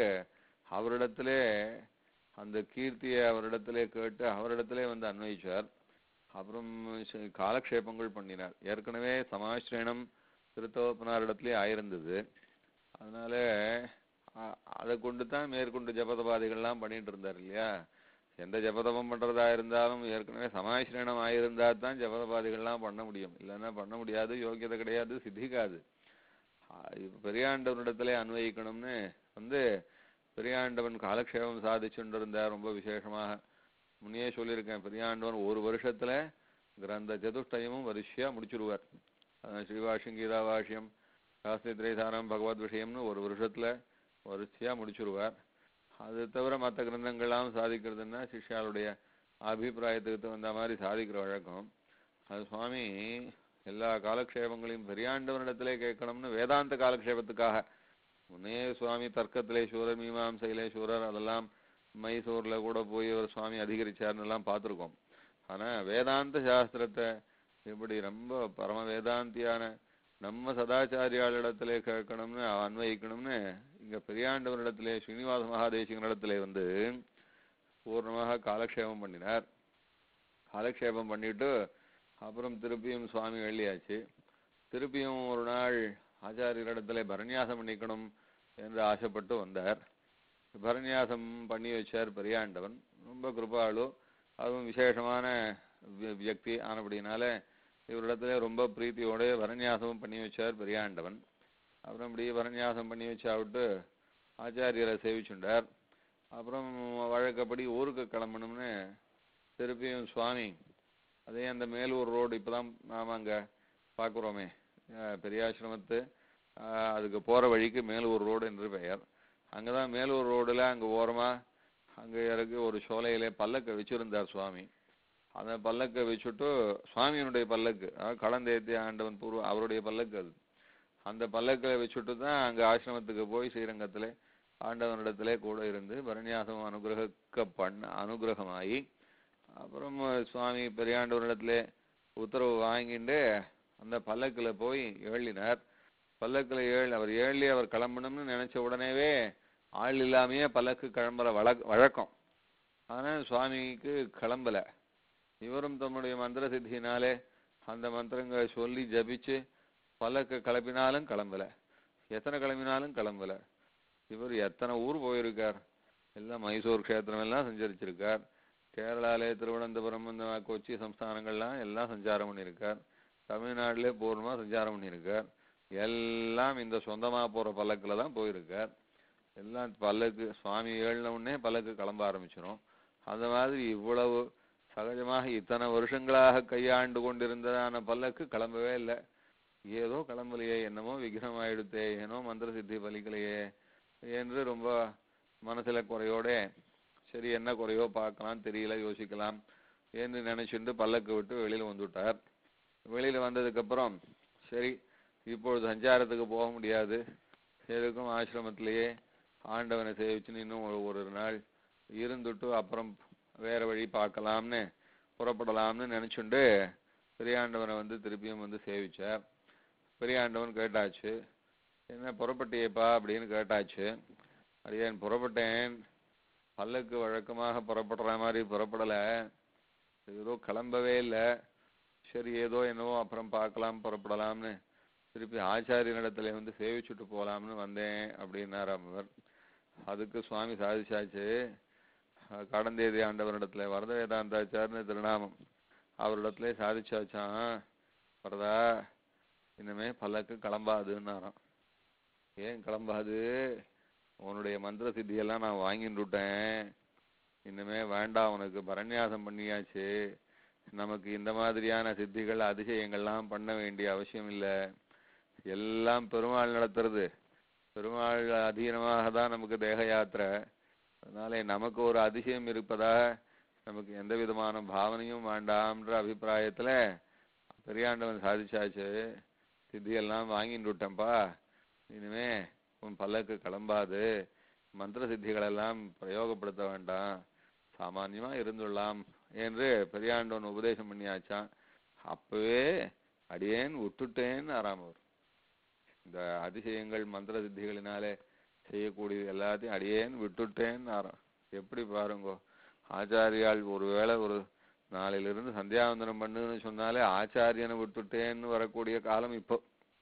அவரிடத்திலே அந்த கீர்த்தியை அவரிடத்திலே கேட்டு அவரிடத்திலே வந்து அன்வயிச்சார் அப்புறம் ச- காலக்ஷேபங்கள் பண்ணினார் ஏற்கனவே சமாஸ்ரயணம் திருத்தோப்பனாரிடத்திலே ஆயிருந்தது அதனால அ- அதை கொண்டு தான் மேற்கொண்டு ஜபதபாதிகள்லாம் பண்ணிட்டு இருந்தார் இல்லையா எந்த ஜபதபம் பண்றதா இருந்தாலும் ஏற்கனவே சமாஸ்ரயணம் ஆயிருந்தா தான் ஜபதபாதிகள்லாம் பண்ண முடியும் இல்லைன்னா பண்ண முடியாது யோக்கியதை கிடையாது சித்திக்காது ஆ, இப்ப பெரியாண்டவனிடத்திலே அன்வயிக்கணும்னு வந்து பெரியாண்டவன் காலக்ஷேபம் சாதிச்சுட்டு இருந்தார் ரொம்ப விசேஷமாக முன்னே சொல்லியிருக்கேன் பெரியாண்டவன் ஒரு வருஷத்துல கிரந்த சதுஷ்டயமும் வரிசையா முடிச்சிருவார் அதான் ஸ்ரீவாஷ்யம் கீதாவாஷ்யம் சாஸ்திரி திரைசாரம் பகவத் விஷயம்னு ஒரு வருஷத்துல வரிசையா முடிச்சிருவார் அது தவிர மற்ற கிரந்தங்கள்லாம் சாதிக்கிறதுன்னா சிஷ்யாளுடைய அபிப்பிராயத்துக்கு தகுந்த மாதிரி சாதிக்கிற வழக்கம் அது சுவாமி எல்லா காலக்ஷேபங்களையும் பெரியாண்டவனிடத்திலே கேட்கணும்னு வேதாந்த காலக்ஷேபத்துக்காக முன்னே சுவாமி தர்க்கத்திலே சூரர் மீமாம்சையிலே சூரர் அதெல்லாம் மைசூர்ல கூட போய் ஒரு சுவாமி அதிகரிச்சார்னு எல்லாம் பார்த்திருக்கோம் ஆனா வேதாந்த சாஸ்திரத்தை இப்படி ரொம்ப பரம வேதாந்தியான நம்ம சதாச்சாரியாளிடத்திலே கேட்கணும்னு அன்வயிக்கணும்னு இங்க பெரியாண்டவனிடத்திலே ஸ்ரீனிவாச மகாதேசிகனிடத்திலே வந்து பூர்ணமாக காலக்ஷேபம் பண்ணினார் காலக்ஷேபம் பண்ணிட்டு அப்புறம் திருப்பியும் சுவாமி எழுதியாச்சு திருப்பியும் ஒரு நாள் ஆச்சாரியரிடத்திலே பரநியாசம் பண்ணிக்கணும் என்று ஆசைப்பட்டு வந்தார் பரநியாசம் பண்ணி வச்சார் பெரியாண்டவன் ரொம்ப கிருபாளு அதுவும் விசேஷமான வி- வியக்தி ஆனபடினால இவரிடத்துல ரொம்ப பிரீத்தியோட பரநியாசமும் பண்ணி வச்சார் பெரியாண்டவன் அப்புறம் இப்படி பரநியாசம் பண்ணி வச்சாவிட்டு ஆச்சாரியரை சேவிச்சுண்டார் அப்புறம் வழக்கப்படி ஊருக்கு கிளம்பணும்னு திருப்பியும் சுவாமி அதே அந்த மேலூர் ரோடு இப்பதான் நாம அங்க பார்க்குறோமே அஹ் பெரியாசிரமத்து அஹ் அதுக்கு போற வழிக்கு மேலூர் ரோடு என்று பெயர் அங்கதான் மேலூர் ரோடுல அங்க ஓரமா அங்க இறக்கி ஒரு சோலையிலே பல்லக்க வச்சிருந்தார் சுவாமி அந்த பல்லக்க வச்சுட்டு சுவாமியினுடைய பல்லக்கு அதாவது களந்தேத்தி ஆண்டவன் பூர்வ அவருடைய பல்லக்கு அது அந்த பல்லக்கில் வச்சுட்டு தான் அங்க ஆசிரமத்துக்கு போய் ஸ்ரீரங்கத்திலே ஆண்டவனிடத்திலே கூட இருந்து பரநியாசம் அனுகிரகிக்க பண்ண அனுகிரகமாயி அப்புறம் சுவாமி பெரியாண்டவரிடத்திலே உத்தரவு வாங்கிட்டு அந்த பல்லக்குல போய் ஏழினார் பல்லக்குல ஏழு அவர் ஏழி அவர் கிளம்பணும்னு நினைச்ச உடனேவே ஆள் இல்லாமையே பல்லக்கு கிளம்புற வழக் வழக்கம் ஆனா சுவாமிக்கு கிளம்பல இவரும் தம்முடைய மந்திர சித்தியினாலே அந்த மந்திரங்களை சொல்லி ஜபிச்சு பல்லக்கு கிளப்பினாலும் கிளம்பல எத்தனை கிளம்பினாலும் கிளம்பல இவர் எத்தனை ஊர் போயிருக்கார் எல்லாம் மைசூர் க்ஷேத்திரம் எல்லாம் சஞ்சரிச்சிருக்கார் கேரளாலே திருவனந்தபுரம் இந்த கொச்சி சம்ஸ்தானங்கள்லாம் எல்லாம் சஞ்சாரம் பண்ணியிருக்கார் தமிழ்நாட்டிலே பூர்ணமா சஞ்சாரம் பண்ணியிருக்கார் எல்லாம் இந்த சொந்தமா போற பல்லக்குல தான் போயிருக்கார் எல்லாம் பல்லக்கு சுவாமி ஏழின உடனே பல்லக்கு கிளம்ப ஆரம்பிச்சிடும் அந்த மாதிரி இவ்வளவு சகஜமாக இத்தனை வருஷங்களாக கையாண்டு கொண்டிருந்ததான பல்லக்கு கிளம்பவே இல்லை ஏதோ கிளம்பலையே என்னமோ விக்ரம் ஆயிடுத்தே ஏனோ மந்திர சித்தி பலிக்கலையே என்று ரொம்ப மனசுல குறையோட சரி என்ன குறையோ பார்க்கலாம் தெரியல யோசிக்கலாம் என்று நினைச்சுட்டு பல்லக்கு விட்டு வெளியில வந்துட்டார் வெளியில வந்ததுக்கு அப்புறம் சரி இப்பொழுது சஞ்சாரத்துக்கு போக முடியாது எதுக்கும் ஆசிரமத்திலேயே ஆண்டவனை சேவிச்சுன்னு இன்னும் ஒரு ஒரு நாள் இருந்துட்டு அப்புறம் வேற வழி பார்க்கலாம்னு புறப்படலாம்னு நினைச்சுண்டு பெரியாண்டவனை வந்து திருப்பியும் வந்து சேவிச்சார் பெரியாண்டவன் கேட்டாச்சு என்ன புறப்பட்டியேப்பா அப்படின்னு கேட்டாச்சு அடியேன் புறப்பட்டேன் பல்லக்கு வழக்கமாக புறப்படுற மாதிரி புறப்படல ஏதோ கிளம்பவே இல்லை சரி ஏதோ என்னவோ அப்புறம் பார்க்கலாம் புறப்படலாம்னு திருப்பி ஆச்சாரியனிடத்துல வந்து சேவிச்சுட்டு போலாம்னு வந்தேன் அப்படின்னாராம் அவர் அதுக்கு சுவாமி சாதிச்சாச்சு அஹ் கடந்தேதி ஆண்டவரிடத்துல வரத வேதாந்தாச்சார்னு திருநாமம் அவரிடத்துல சாதிச்சாச்சான் வரதா இனிமே பல்லக்கு கிளம்பாதுன்னாராம் ஏன் கிளம்பாது உன்னுடைய மந்திர சித்தியெல்லாம் நான் வாங்கிட்டு விட்டேன் இனிமே வேண்டாம் உனக்கு பரநியாசம் பண்ணியாச்சு நமக்கு இந்த மாதிரியான சித்திகள் அதிசயங்கள்லாம் பண்ண வேண்டிய அவசியம் இல்லை எல்லாம் பெருமாள் நடத்துறது பெருமாள் அதீனமாக தான் நமக்கு தேக யாத்திரை அதனால நமக்கு ஒரு அதிசயம் இருப்பதாக நமக்கு எந்த விதமான பாவனையும் வேண்டாம்ன்ற அபிப்பிராயத்துல பெரியாண்டவன் சாதிச்சாச்சு சித்தியெல்லாம் வாங்கிட்டு விட்டேன்ப்பா இனிமே உன் பல்லக்கு கிளம்பாது மந்திர சித்திகளெல்லாம் பிரயோகப்படுத்த வேண்டாம் சாமான்யமா இருந்துள்ளலாம் என்று பெரியாண்டவன் உபதேசம் பண்ணியாச்சான் அப்பவே அடியேன் விட்டுட்டேன்னு ஆறாமவர் இந்த அதிசயங்கள் மந்திர சித்திகளினாலே செய்யக்கூடியது எல்லாத்தையும் அடியேன் விட்டுட்டேன்னு ஆறாம் எப்படி பாருங்கோ ஆச்சாரியால் ஒருவேளை ஒரு நாளையிலிருந்து சந்தியாவந்தனம் பண்ணுன்னு சொன்னாலே ஆச்சாரியனை விட்டுட்டேன்னு வரக்கூடிய காலம் இப்போ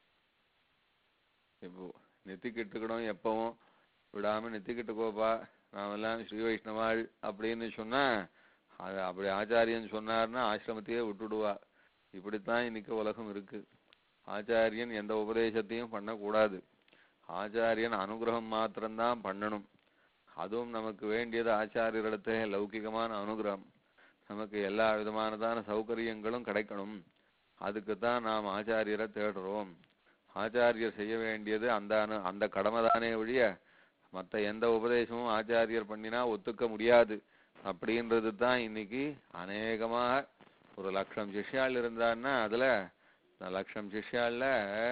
இப்போ நெத்திக்கிட்டுக்கணும் எப்பவும் விடாம நெத்திக்கிட்டுக்கோப்பா நாமெல்லாம் ஸ்ரீ வைஷ்ணவாள் அப்படின்னு சொன்னா அது அப்படி ஆச்சாரியன் சொன்னார்னா ஆசிரமத்தையே விட்டுடுவா இப்படித்தான் இன்னைக்கு உலகம் இருக்கு ஆச்சாரியன் எந்த உபதேசத்தையும் பண்ணக்கூடாது ஆச்சாரியன் அனுகிரகம் மாத்திரம்தான் பண்ணணும் அதுவும் நமக்கு வேண்டியது ஆச்சாரியரிடத்தே லௌகிகமான அனுகிரகம் நமக்கு எல்லா விதமானதான சௌகரியங்களும் கிடைக்கணும் அதுக்கு தான் நாம் ஆச்சாரியரை தேடுறோம் ஆச்சாரியர் செய்ய வேண்டியது அந்த அனு அந்த கடமை தானே ஒழிய மற்ற எந்த உபதேசமும் ஆச்சாரியர் பண்ணினா ஒத்துக்க முடியாது அப்படின்றது தான் இன்னைக்கு அநேகமாக ஒரு லட்சம் சிஷ்யாள் இருந்தான்னா அதுல இந்த லட்சம் சிஷ்யாள்ல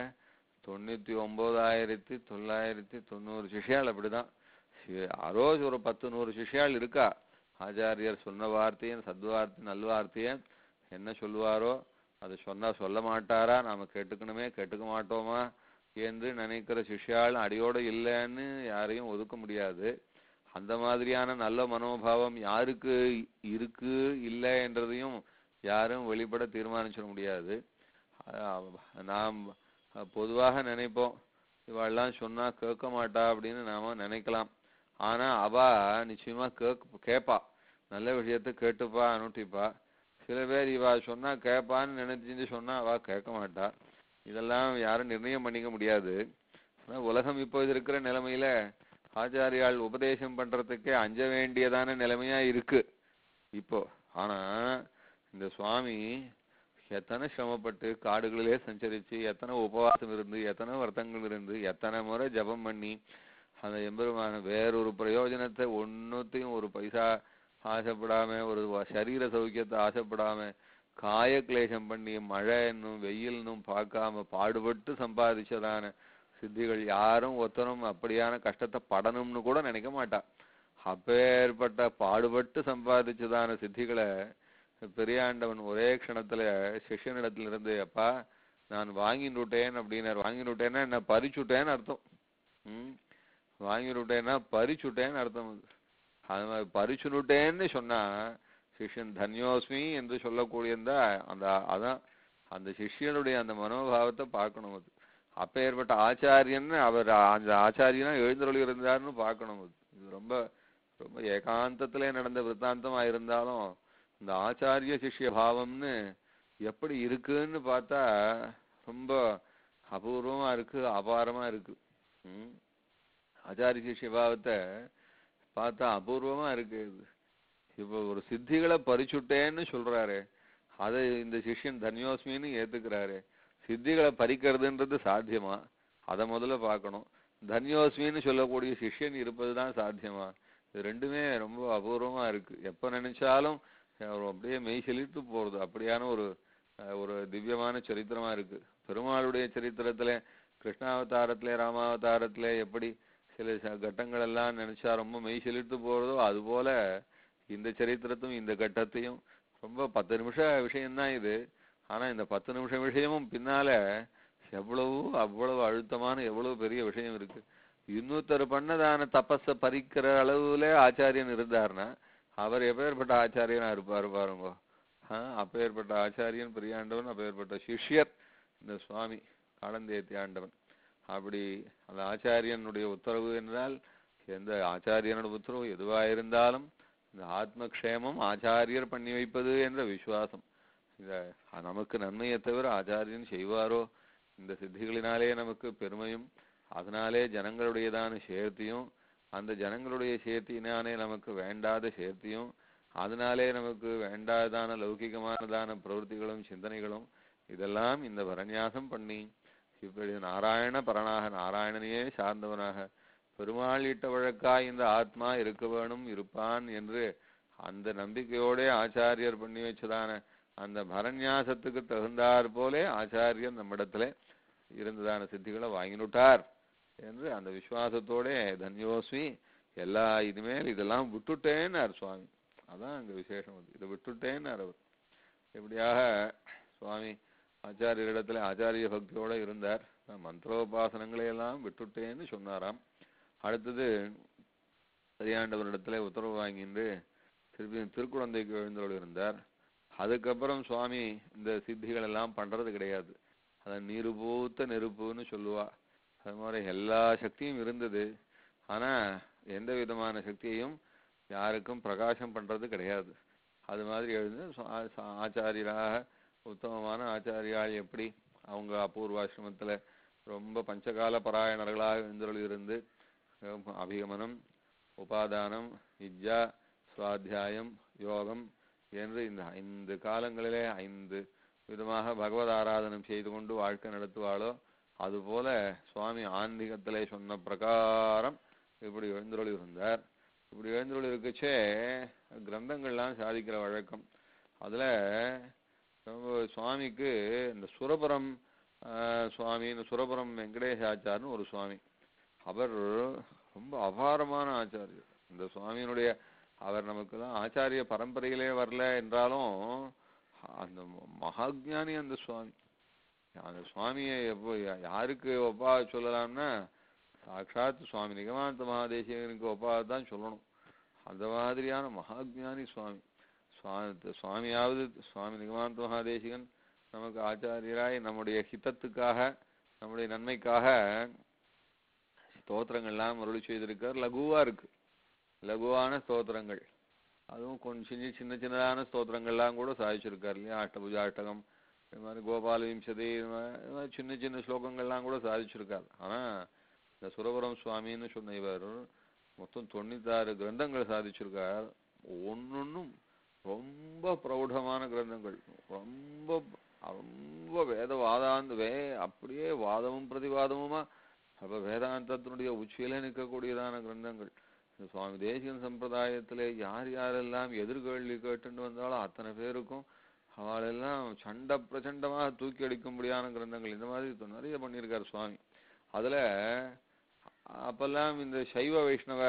தொண்ணூத்தி ஒன்பதாயிரத்தி தொள்ளாயிரத்தி தொண்ணூறு சிஷ்யாள் அப்படிதான் சி- அரோஜ் ஒரு பத்து நூறு சிஷ்யாள் இருக்கா ஆச்சாரியர் சொன்ன வார்த்தையும் சத்வார்த்தை நல்வார்த்தையை என்ன சொல்லுவாரோ அது சொன்னா சொல்ல மாட்டாரா நாம கேட்டுக்கணுமே கேட்டுக்க மாட்டோமா என்று நினைக்கிற சிஷ்யாள் அடியோட இல்லைன்னு யாரையும் ஒதுக்க முடியாது அந்த மாதிரியான நல்ல மனோபாவம் யாருக்கு இருக்கு இல்லை என்றதையும் யாரும் வெளிப்பட தீர்மானிச்சிட முடியாது அஹ் நாம் பொதுவாக நினைப்போம் இவாள்லாம் சொன்னா கேட்க மாட்டா அப்படின்னு நாம நினைக்கலாம் ஆனா அவ நிச்சயமா கேக் கேட்பா நல்ல விஷயத்த கேட்டுப்பா அனுட்டிப்பா சில பேர் இவா சொன்னா கேட்பான்னு நினைச்சிட்டு சொன்னா அவ கேட்க மாட்டா இதெல்லாம் யாரும் நிர்ணயம் பண்ணிக்க முடியாது ஆனா உலகம் இப்போ இருக்கிற நிலைமையில ஆச்சாரியால் உபதேசம் பண்றதுக்கே அஞ்ச வேண்டியதான நிலைமையா இருக்கு இப்போ ஆனா இந்த சுவாமி எத்தனை சிரமப்பட்டு காடுகளிலே சஞ்சரிச்சு எத்தனை உபவாசம் இருந்து எத்தனை வருத்தங்கள் இருந்து எத்தனை முறை ஜெபம் பண்ணி அந்த எம்பெருமான வேறொரு பிரயோஜனத்தை ஒன்னுத்தையும் ஒரு பைசா ஆசைப்படாம ஒரு வ- சரீர சௌக்கியத்தை ஆசைப்படாம காய கிளேசம் பண்ணி மழை என்னும் வெயில்னும் பார்க்காம பாடுபட்டு சம்பாதிச்சதான சித்திகள் யாரும் ஒத்தனும் அப்படியான கஷ்டத்தை படணும்னு கூட நினைக்க மாட்டா அப்பேற்பட்ட பாடுபட்டு சம்பாதிச்சதான சித்திகளை பெரியாண்டவன் ஒரே க்ஷணத்துல சிஷ்யனிடத்துல இருந்து அப்பா நான் வாங்கிட்டுட்டேன் அப்படின்னார் வாங்கிட்டுட்டேன்னா என்ன பறிச்சுட்டேன்னு அர்த்தம் ம் வாங்கிட்டுட்டேன்னா பறிச்சுட்டேன்னு அர்த்தம் அது அது மாதிரி பறிச்சுனுட்டேன்னு சொன்னா சிஷ்யன் தன்யோஸ்மி என்று சொல்லக்கூடியதா அந்த அதான் அந்த சிஷ்யனுடைய அந்த மனோபாவத்தை பார்க்கணும் அது அப்பேற்பட்ட ஆச்சாரியன்னு அவர் அந்த ஆச்சாரியனா எழுந்தருளி இருந்தாருன்னு பார்க்கணும் அது இது ரொம்ப ரொம்ப ஏகாந்தத்திலே நடந்த விருத்தாந்தமா இருந்தாலும் இந்த ஆச்சாரிய சிஷ்ய பாவம்னு எப்படி இருக்குன்னு பார்த்தா ரொம்ப அபூர்வமா இருக்கு அபாரமா இருக்கு ம் ஆச்சாரிய சிஷ்ய பாவத்தை பார்த்தா அபூர்வமா இருக்கு இது இப்போ ஒரு சித்திகளை பறிச்சுட்டேன்னு சொல்றாரு அதை இந்த சிஷ்யன் தன்யோஸ்மின்னு ஏத்துக்கிறாரு சித்திகளை பறிக்கிறதுன்றது சாத்தியமா அதை முதல்ல பார்க்கணும் தன்யோஸ்மின்னு சொல்லக்கூடிய சிஷ்யன் இருப்பதுதான் சாத்தியமா இது ரெண்டுமே ரொம்ப அபூர்வமா இருக்கு எப்ப நினைச்சாலும் அஹ் அப்படியே மெய் செழித்து போறது அப்படியான ஒரு அஹ், ஒரு திவ்யமான சரித்திரமா இருக்கு பெருமாளுடைய சரித்திரத்துல கிருஷ்ணாவதாரத்திலே ராமாவதாரத்திலே எப்படி சில ச- கட்டங்கள் எல்லாம் நினைச்சா ரொம்ப மெய் செழித்து போறதோ அதுபோல இந்த சரித்திரத்தும் இந்த கட்டத்தையும் ரொம்ப பத்து நிமிஷ விஷயம்தான் இது ஆனா இந்த பத்து நிமிஷம் விஷயமும் பின்னால எவ்வளவு அவ்வளவு அழுத்தமான எவ்வளவு பெரிய விஷயம் இருக்கு இன்னொருத்தர் பண்ணதான தபஸ பறிக்கிற அளவுல ஆச்சாரியன் இருந்தாருன்னா அவர் எப்பேற்பட்ட ஆச்சாரியனா இருப்பாரு பாருங்க ஆஹ் அப்பேற்பட்ட ஆச்சாரியன் பெரியாண்டவன் அப்பேற்பட்ட சிஷ்யர் இந்த சுவாமி காலந்தேத்தி ஆண்டவன் அப்படி அந்த ஆச்சாரியனுடைய உத்தரவு என்றால் எந்த ஆச்சாரியனோட உத்தரவு எதுவா இருந்தாலும் இந்த ஆத்மக்ஷேமம் ஆச்சாரியர் பண்ணி வைப்பது என்ற விசுவாசம் இத நமக்கு நன்மையை தவிர ஆச்சாரியன் செய்வாரோ இந்த சித்திகளினாலே நமக்கு பெருமையும் அதனாலே ஜனங்களுடையதான சேர்த்தியும் அந்த ஜனங்களுடைய சேர்த்தியினாலே நமக்கு வேண்டாத சேர்த்தியும் அதனாலே நமக்கு வேண்டாதான லௌகிகமானதான பிரவൃத்திகளும் சிந்தனைகளும் இதெல்லாம் இந்த வரநியாசம் பண்ணி இப்படி நாராயண பரனாக நாராயணனையே சார்ந்தவனாக பெருமாள் இட்ட வழக்காய் இந்த ஆத்மா இருக்க வேணும் இருப்பான் என்று அந்த நம்பிக்கையோட ஆச்சாரியர் பண்ணி வச்சதான அந்த பரநியாசத்துக்கு தகுந்தாற் போலே ஆச்சாரியர் நம்மிடத்துல இருந்ததான சித்திகளை வாங்கினுட்டார் என்று அந்த விசுவாசத்தோட தன்யோஸ்மி எல்லா இனிமேல் இதெல்லாம் விட்டுட்டேன்னார் சுவாமி அதான் அங்க விசேஷம் அது இதை விட்டுட்டேன்னார் அவர் இப்படியாக சுவாமி ஆச்சாரியரிடத்துல ஆச்சாரிய பக்தியோட இருந்தார் மந்திரோபாசனங்களை எல்லாம் விட்டுட்டேன்னு சொன்னாராம் அடுத்தது சரியாண்டவரிடத்துல உத்தரவு வாங்கிட்டு திருப்பி திருக்குழந்தைக்கு எழுந்தோடு இருந்தார் அதுக்கப்புறம் சுவாமி இந்த சித்திகள் எல்லாம் பண்றது கிடையாது அதை நிருபூத்த நெருப்புன்னு சொல்லுவா அது மாதிரி எல்லா சக்தியும் இருந்தது ஆனா எந்த விதமான சக்தியையும் யாருக்கும் பிரகாசம் பண்றது கிடையாது அது மாதிரி எழுந்து சு- ஆ- சா- ஆச்சாரியராக உத்தமமான ஆச்சாரியால் எப்படி அவங்க அபூர்வாசிரமத்துல ரொம்ப பஞ்சகால பராயணர்களாக எழுந்தருள் இருந்து அஹ் அபிகமனம் உபாதானம் வித்யா சுவாத்தியாயம் யோகம் என்று இந்த ஐந்து காலங்களிலே ஐந்து விதமாக பகவத் ஆராதனம் செய்து கொண்டு வாழ்க்கை நடத்துவாளோ அதுபோல சுவாமி ஆன்மீகத்திலே சொன்ன பிரகாரம் இப்படி எழுந்தருள் இருந்தார் இப்படி எழுந்தருள் இருக்கச்சே கிரந்தங்கள்லாம் சாதிக்கிற வழக்கம் அதுல நம்ம சுவாமிக்கு இந்த சுரபுரம் ஆஹ், சுவாமின்னு சுரபுரம் வெங்கடேஷாச்சார்னு ஒரு சுவாமி அவர் ரொம்ப அபாரமான ஆச்சாரியர் இந்த சுவாமியினுடைய அவர் நமக்கெல்லாம் ஆச்சாரிய பரம்பரையிலே வரல என்றாலும் அந்த மகாஜானி அந்த சுவாமி அந்த சுவாமியை எப்போ யா- யாருக்கு ஒப்பா சொல்லலாம்னா சாட்சாத் சுவாமி நிகமாந்த மகாதேசிகனுக்கு ஒப்பா தான் சொல்லணும் அந்த மாதிரியான மகாஜானி சுவாமி சுவா- சுவாமியாவது சுவாமி நிகமாந்த மகாதேசிகன் நமக்கு ஆச்சாரியராய் நம்முடைய ஹிதத்துக்காக நம்முடைய நன்மைக்காக ஸ்தோத்திரங்கள்லாம் அருளி செய்திருக்கார் லகுவா இருக்கு லகுவான ஸ்தோத்திரங்கள் அதுவும் கொஞ்சம் சின்ன சின்ன சின்னதான ஸ்தோத்திரங்கள்லாம் கூட சாதிச்சிருக்கார் இல்லையா அஷ்டபுஜா அஷ்டகம் இது மாதிரி கோபால விம்சதி இது மாதிரி இது மாதிரி சின்ன சின்ன ஸ்லோகங்கள்லாம் கூட சாதிச்சிருக்கார் ஆனா இந்த சுரபுரம் சுவாமின்னு சொன்ன இவர் மொத்தம் தொண்ணூத்தாறு கிரந்தங்கள் சாதிச்சிருக்கார் ஒன்னொன்னும் ரொம்ப பிரௌಢமான கிரந்தங்கள் ரொம்ப ரொம்ப வேத வாதாந்த வே அப்படியே வாதமும் பிரதிவாதமுமா அப்ப வேதாந்தத்தினுடைய உச்சியில நிற்கக்கூடியதான கிரந்தங்கள் இந்த சுவாமி தேசிகன் சம்பிரதாயத்திலே யார் யாரெல்லாம் எதிர்கேள்வி கேட்டுட்டு வந்தாலும் அத்தனை பேருக்கும் அவளெல்லாம் சண்ட பிரச்சண்டமாக தூக்கி அடிக்கும்படியான கிரந்தங்கள் இந்த மாதிரி இப்ப நிறைய பண்ணியிருக்காரு சுவாமி அதுல அப்பெல்லாம் இந்த சைவ வைஷ்ணவ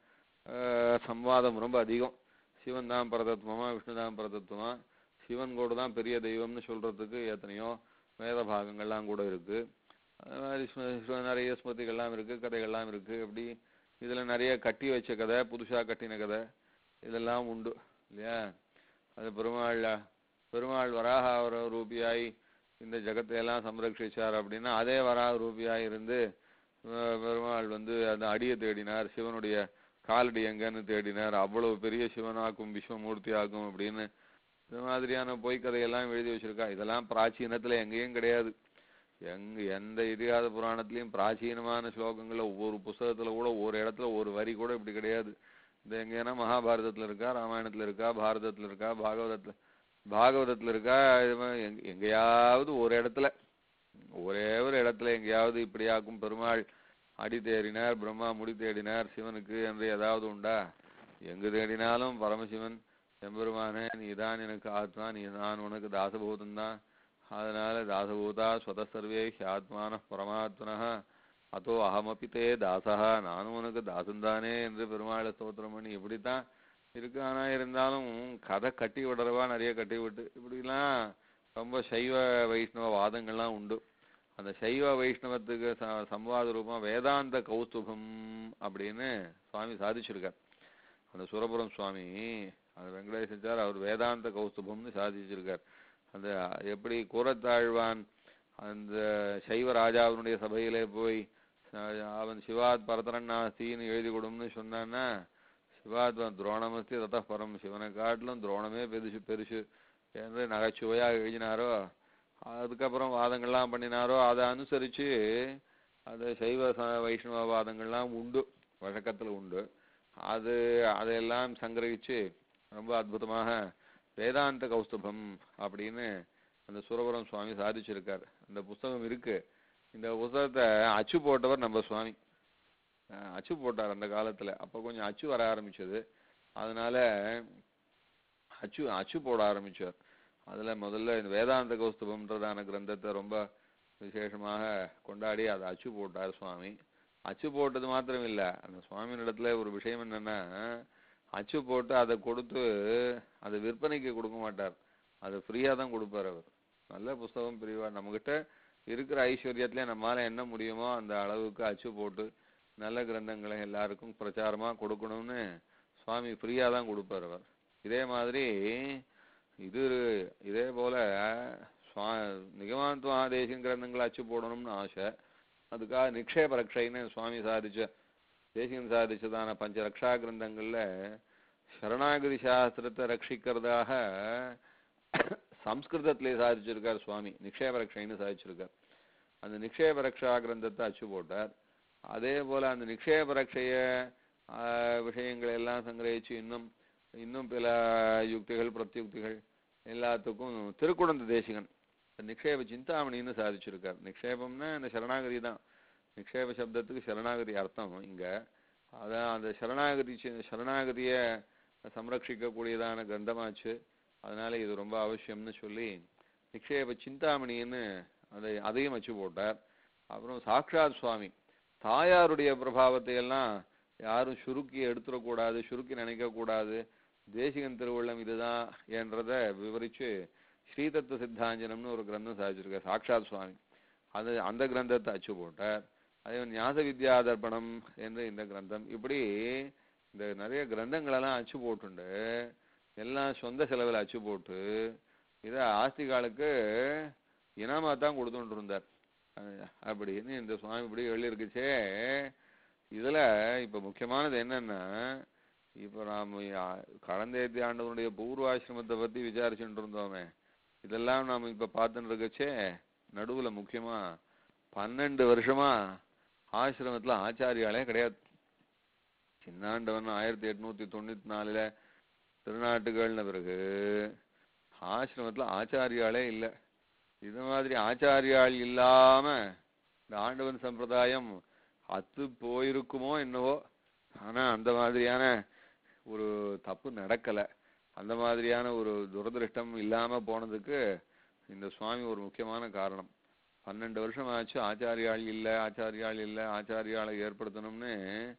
அஹ், சம்வாதம் ரொம்ப அதிகம் சிவன் தான் பரதத்துவமா விஷ்ணு தான் பரதத்துவமா சிவன் கூட தான் பெரிய தெய்வம்னு சொல்றதுக்கு எத்தனையோ வேத பாகங்கள்லாம் கூட இருக்கு அது மாதிரி ஸ்ம- ஸ்ம- நிறைய ஸ்மிருதிகள்லாம் இருக்கு கதைகள்லாம் இருக்கு இப்படி இதுல நிறைய கட்டி வச்ச கதை புதுசா கட்டின கதை இதெல்லாம் உண்டு இல்லையா அது பெருமாள் பெருமாள் வராக அவர ரூபியாய் இந்த ஜகத்தை எல்லாம் சம்ரட்சிச்சார் அப்படின்னா அதே வராக ரூபியாய் இருந்து அஹ், பெருமாள் வந்து அந்த அடியை தேடினார் சிவனுடைய காலடி எங்கன்னு தேடினார் அவ்வளவு பெரிய சிவனாக்கும் விஸ்வமூர்த்தி ஆக்கும் அப்படின்னு இந்த மாதிரியான பொய் கதையெல்லாம் எழுதி வச்சிருக்கா இதெல்லாம் பிராச்சீனத்துல எங்கேயும் கிடையாது எங்க எந்த இதிகாத புராணத்திலயும் பிராச்சீனமான ஸ்லோகங்கள்ல ஒவ்வொரு புஸ்தகத்துல கூட ஒரு இடத்துல ஒரு வரி கூட இப்படி கிடையாது இந்த எங்கன்னா மகாபாரதத்துல இருக்கா ராமாயணத்துல இருக்கா பாரதத்துல இருக்கா பாகவதத்துல பாகவதத்துல இருக்கா இது மாதிரி எங்க- எங்கேயாவது ஒரு இடத்துல ஒரே ஒரு இடத்துல எங்கேயாவது இப்படியாக்கும் பெருமாள் அடி தேடினார் பிரம்மா முடி தேடினார் சிவனுக்கு என்று ஏதாவது உண்டா எங்கு தேடினாலும் பரமசிவன் எம்பெருமானே நீதான் எனக்கு ஆத்மா நீ நான் உனக்கு தாசபூதம் தான் அதனால தாசபூதா ஸ்வத சர்வே ஹியாத்மான பரமாத்மனः அதோ அகமபி தே தாசா நானும் உனக்கு தாசன்தானே என்று பெருமாளை ஸ்தோத்திரம் பண்ணி இப்படித்தான் இருக்கு ஆனா இருந்தாலும் கதை கட்டி விடுறவா நிறைய கட்டி விட்டு இப்படிலாம் ரொம்ப சைவ வைஷ்ணவ வாதங்கள்லாம் உண்டு அந்த சைவ வைஷ்ணவத்துக்கு ச- சம்வாத ரூபம் வேதாந்த கௌஸ்துபம் அப்படின்னு சுவாமி சாதிச்சிருக்கார் அந்த சுரபுரம் சுவாமி அந்த வெங்கடேசார் அவர் வேதாந்த கௌஸ்துபம்னு சாதிச்சிருக்கார் அந்த எப்படி கூரத்தாழ்வான் அந்த சைவ ராஜாவினுடைய சபையிலே போய் அஹ், அவன் சிவாத் பரதரன் நாஸ்தின்னு எழுதி கொடுன்னு சொன்னான்னா சிவாத் துரோணமஸ்தி தத்த பரம் சிவனை காட்டிலும் துரோணமே பெருசு பெருசு என்று நகைச்சுவையா எழுதினாரோ அதுக்கப்புறம் வாதங்கள்லாம் பண்ணினாரோ அதை அனுசரிச்சு அது சைவ ச- வைஷ்ணவ வாதங்கள்லாம் உண்டு வழக்கத்துல உண்டு அது அதையெல்லாம் சங்கிரகிச்சு ரொம்ப அற்புதமாக வேதாந்த கௌஸ்துபம் அப்படின்னு அந்த சுரபுரம் சுவாமி சாதிச்சிருக்கார் அந்த புஸ்தகம் இருக்கு இந்த புஸ்தகத்தை அச்சு போட்டவர் நம்ம சுவாமி அஹ் அச்சு போட்டார் அந்த காலத்துல அப்ப கொஞ்சம் அச்சு வர ஆரம்பிச்சது அதனால அச்சு அச்சு போட ஆரம்பிச்சார் அதுல முதல்ல இந்த வேதாந்த கௌஸ்துபம்ன்றதான கிரந்தத்தை ரொம்ப விசேஷமாக கொண்டாடி அதை அச்சு போட்டார் சுவாமி அச்சு போட்டது மாத்திரம் இல்ல அந்த சுவாமியினிடத்துல ஒரு விஷயம் என்னன்னா அச்சு போட்டு அதை கொடுத்து அதை விற்பனைக்கு கொடுக்க மாட்டார் அதை ஃப்ரீயா தான் கொடுப்பார் அவர் நல்ல புஸ்தகம் பிரிவா நம்மகிட்ட இருக்கிற ஐஸ்வர்யத்திலே நம்மால என்ன முடியுமோ அந்த அளவுக்கு அச்சு போட்டு நல்ல கிரந்தங்களை எல்லாருக்கும் பிரச்சாரமா கொடுக்கணும்னு சுவாமி ஃப்ரீயா தான் கொடுப்பார் அவர் இதே மாதிரி இது இதே போல சுவா நிகமாந்த மகாதேசின் கிரந்தங்களை அச்சு போடணும்னு ஆசை அதுக்காக நிக்ஷேப ரக்ஷைன்னு சுவாமி சாதிச்ச தேசிகன் சாதிச்சதான பஞ்ச ரக்ஷா கிரந்தங்கள்ல சரணாகதி சாஸ்திரத்தை ரட்சிக்கிறதாக சம்ஸ்கிருதத்திலே சாதிச்சிருக்கார் சுவாமி நிக்ஷேப ரக்ஷைன்னு சாதிச்சிருக்கார் அந்த நிக்ஷேப ரக்ஷா கிரந்தத்தை அச்சு போட்டார் அதே போல அந்த நிக்ஷேப ரக்ஷைய ஆஹ், விஷயங்களை எல்லாம் சங்கிரகிச்சு இன்னும் இன்னும் பல யுக்திகள் பிரத்யுக்திகள் எல்லாத்துக்கும் திருக்குடந்த தேசிகன் நிக்ஷேப சிந்தாமணின்னு சாதிச்சிருக்கார் நிக்ஷேபம்னா இந்த சரணாகதி தான் நிக்ஷேப சப்தத்துக்கு சரணாகதி அர்த்தம் இங்க அதான் அந்த சரணாகதி சி- சரணாகதிய சம்ரட்சிக்கக்கூடியதான கிரந்தமாச்சு அதனால இது ரொம்ப அவசியம்னு சொல்லி நிக்ஷேப சிந்தாமணின்னு அதை அதையும் வச்சு போட்டார் அப்புறம் சாக்ஷாத் சுவாமி தாயாருடைய பிரபாவத்தை எல்லாம் யாரும் சுருக்கி எடுத்துடக்கூடாது சுருக்கி நினைக்கக்கூடாது தேசிகன் திருவுள்ளம் இதுதான் என்றத விவரிச்சு ஸ்ரீதத்துவ சித்தாஞ்சனம்னு ஒரு கிரந்தம் சாதிச்சிருக்கார் சாக்ஷாத் சுவாமி அது அந்த கிரந்தத்தை அச்சு போட்டார் அதே மாதிரி ஞாச வித்யாதர்ப்பணம் என்று இந்த கிரந்தம் இப்படி இந்த நிறைய கிரந்தங்களெல்லாம் அச்சு போட்டுண்டு எல்லாம் சொந்த செலவில் அச்சு போட்டு இதை ஆஸ்திகாலுக்கு இனாமா தான் கொடுத்துட்டு இருந்தார் அஹ் அப்படின்னு இந்த சுவாமி இப்படி எழுதியிருக்குச்சே இதுல இப்ப முக்கியமானது என்னன்னா இப்ப நாம யா- கடந்தேத்தி ஆண்டவனுடைய பூர்வாசிரமத்தை பத்தி விசாரிச்சுட்டு இருந்தோமே இதெல்லாம் நாம இப்ப பார்த்துட்டு இருக்கச்சே நடுவுல முக்கியமா பன்னெண்டு வருஷமா ஆசிரமத்துல ஆச்சாரியாலே கிடையாது சின்னாண்டவன் ஆயிரத்தி எட்நூத்தி தொண்ணூத்தி நாலுல திருநாட்டுகள்ன பிறகு ஆசிரமத்துல ஆச்சாரியாலே இல்ல இது மாதிரி ஆச்சாரியாள் இல்லாம இந்த ஆண்டவன் சம்பிரதாயம் அத்து போயிருக்குமோ என்னவோ ஆனா அந்த மாதிரியான ஒரு தப்பு நடக்கல அந்த மாதிரியான ஒரு துரதிருஷ்டம் இல்லாம போனதுக்கு இந்த சுவாமி ஒரு முக்கியமான காரணம் பன்னெண்டு வருஷம் ஆச்சு ஆச்சாரியாள் இல்ல ஆச்சாரியாள் இல்ல ஆச்சாரியாளை ஏற்படுத்தணும்னு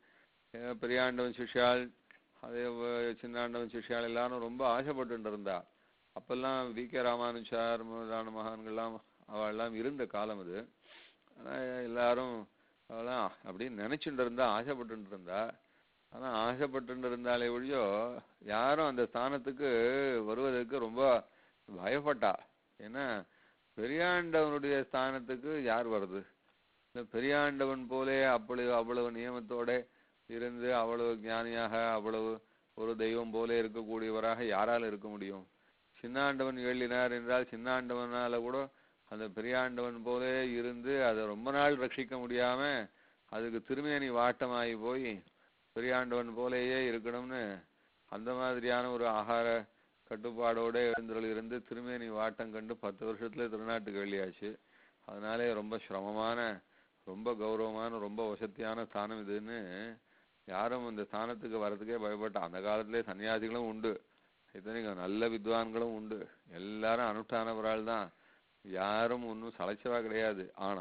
அஹ் பெரியாண்டவன் சிஷ்யாள் அதே வ- சின்னாண்டவன் சிஷ்யாள் எல்லாரும் ரொம்ப ஆசைப்பட்டு இருந்தா அப்பெல்லாம் வி கே ராமானுஜார் முதலான மகான்கள்லாம் அவெல்லாம் இருந்த காலம் அது ஆனா எல்லாரும் அவெல்லாம் அப்படின்னு நினைச்சுட்டு இருந்தா ஆசைப்பட்டு இருந்தா ஆனா ஆசைப்பட்டு இருந்தாலே ஒழியோ யாரும் அந்த ஸ்தானத்துக்கு வருவதற்கு ரொம்ப பயப்பட்டா ஏன்னா பெரியாண்டவனுடைய ஸ்தானத்துக்கு யார் வருது இந்த பெரியாண்டவன் போலே அவ்வளவு அவ்வளவு நியமத்தோட இருந்து அவ்வளவு ஞானியாக அவ்வளவு ஒரு தெய்வம் போல இருக்கக்கூடியவராக யாரால இருக்க முடியும் சின்னாண்டவன் எழினார் என்றால் சின்னாண்டவனால கூட அந்த பெரியாண்டவன் போலே இருந்து அதை ரொம்ப நாள் ரட்சிக்க முடியாம அதுக்கு திருமேனி வாட்டமாகி போய் பெரியாண்டவன் போலேயே இருக்கணும்னு அந்த மாதிரியான ஒரு ஆகார கட்டுப்பாடோட எழுந்தருள் இருந்து திருமேனி வாட்டம் கண்டு பத்து வருஷத்துல திருநாட்டுக்கு வெளியாச்சு அதனாலே ரொம்ப சிரமமான ரொம்ப கௌரவமான ரொம்ப வசதியான ஸ்தானம் இதுன்னு யாரும் இந்த ஸ்தானத்துக்கு வர்றதுக்கே பயப்பட்ட அந்த காலத்திலே சன்னியாசிகளும் உண்டு இத்தனைக்கும் நல்ல வித்வான்களும் உண்டு எல்லாரும் அனுஷ்டானவரால் தான் யாரும் ஒன்றும் சளைச்சவா கிடையாது ஆனா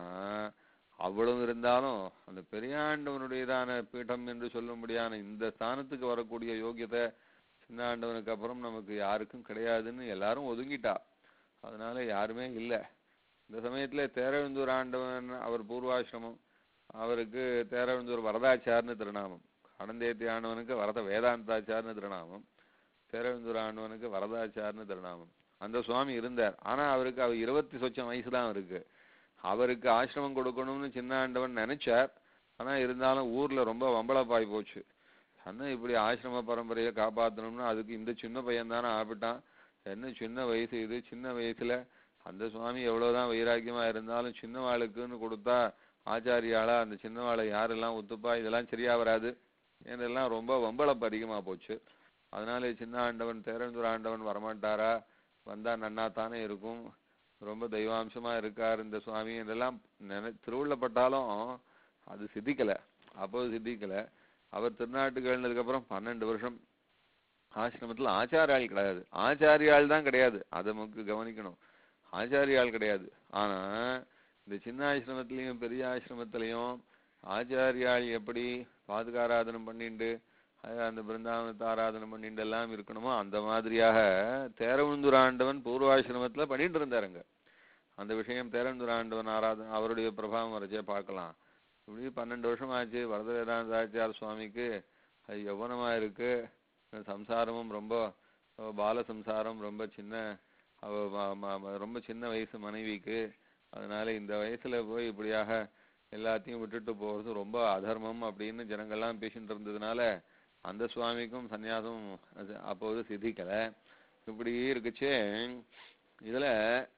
அவ்வளவு இருந்தாலும் அந்த பெரியாண்டவனுடையதான பீடம் என்று சொல்லும்படியான இந்த ஸ்தானத்துக்கு வரக்கூடிய யோகியதை சின்ன ஆண்டவனுக்கு அப்புறம் நமக்கு யாருக்கும் கிடையாதுன்னு எல்லாரும் ஒதுங்கிட்டா அதனால யாருமே இல்லை இந்த சமயத்துல தேரழுந்தூர் ஆண்டவன் அவர் பூர்வாசிரமம் அவருக்கு தேரழுந்தூர் வரதாச்சார்னு திருநாமம் கடந்தேத்தி ஆண்டவனுக்கு வரத வேதாந்தாச்சார்னு திருநாமம் தேரழுந்தூர் ஆண்டவனுக்கு வரதாச்சார்னு திருநாமம் அந்த சுவாமி இருந்தார் ஆனா அவருக்கு அவர் இருபத்தி சொச்சம் வயசு தான் அவருக்கு அவருக்கு ஆசிரமம் கொடுக்கணும்னு சின்ன ஆண்டவன் நினைச்சார் ஆனா இருந்தாலும் ஊர்ல ரொம்ப வம்பளப்பாய் போச்சு அண்ணன் இப்படி ஆசிரம பரம்பரையை காப்பாத்தணும்னா அதுக்கு இந்த சின்ன பையன் தானே ஆப்பிட்டான் என்ன சின்ன வயசு இது சின்ன வயசுல அந்த சுவாமி எவ்வளவுதான் வைராக்கியமா இருந்தாலும் சின்னவாளுக்குன்னு கொடுத்தா ஆச்சாரியாளா அந்த சின்னவாளை யாரெல்லாம் ஒத்துப்பா இதெல்லாம் சரியா வராது என்றெல்லாம் ரொம்ப வம்பளப்பு அதிகமா போச்சு அதனால சின்ன ஆண்டவன் தேரந்தூர் ஆண்டவன் வரமாட்டாரா வந்தா நன்னா தானே இருக்கும் ரொம்ப தெய்வாம்சமா இருக்கார் இந்த சுவாமி இதெல்லாம் நினை திருவுள்ளப்பட்டாலும் அது சித்திக்கல அப்போது சித்திக்கல அவர் திருநாட்டுக்கு எழுந்ததுக்கு அப்புறம் பன்னெண்டு வருஷம் ஆசிரமத்துல ஆச்சாரியாள் கிடையாது ஆச்சாரியாள் தான் கிடையாது அதை நமக்கு கவனிக்கணும் ஆச்சாரியாள் கிடையாது ஆனா இந்த சின்ன ஆசிரமத்திலையும் பெரிய ஆசிரமத்திலையும் ஆச்சாரியாள் எப்படி பாதுகாராதனம் பண்ணிண்டு அது அந்த பிருந்தாவனத்தை ஆராதனை பண்ணிட்டு எல்லாம் இருக்கணுமோ அந்த மாதிரியாக தேரவுந்துராண்டவன் பூர்வாசிரமத்துல பண்ணிட்டு இருந்தாருங்க அந்த விஷயம் தேரந்துராண்டவன் ஆராதனை அவருடைய பிரபாவம் வரைச்சே பார்க்கலாம் இப்படி பன்னெண்டு வருஷம் ஆச்சு வரத வேதாந்தாச்சார் சுவாமிக்கு அது யௌவனமா இருக்கு சம்சாரமும் ரொம்ப அவ பால சம்சாரம் ரொம்ப சின்ன அவ ம- ம- ம- ரொம்ப சின்ன வயசு மனைவிக்கு அதனால இந்த வயசுல போய் இப்படியாக எல்லாத்தையும் விட்டுட்டு போறது ரொம்ப அதர்மம் அப்படின்னு ஜனங்கள்லாம் பேசிட்டு இருந்ததுனால அந்த சுவாமிக்கும் சந்நியாசம் அது அப்போது சித்திக்கல இப்படி இருக்குச்சே இதுல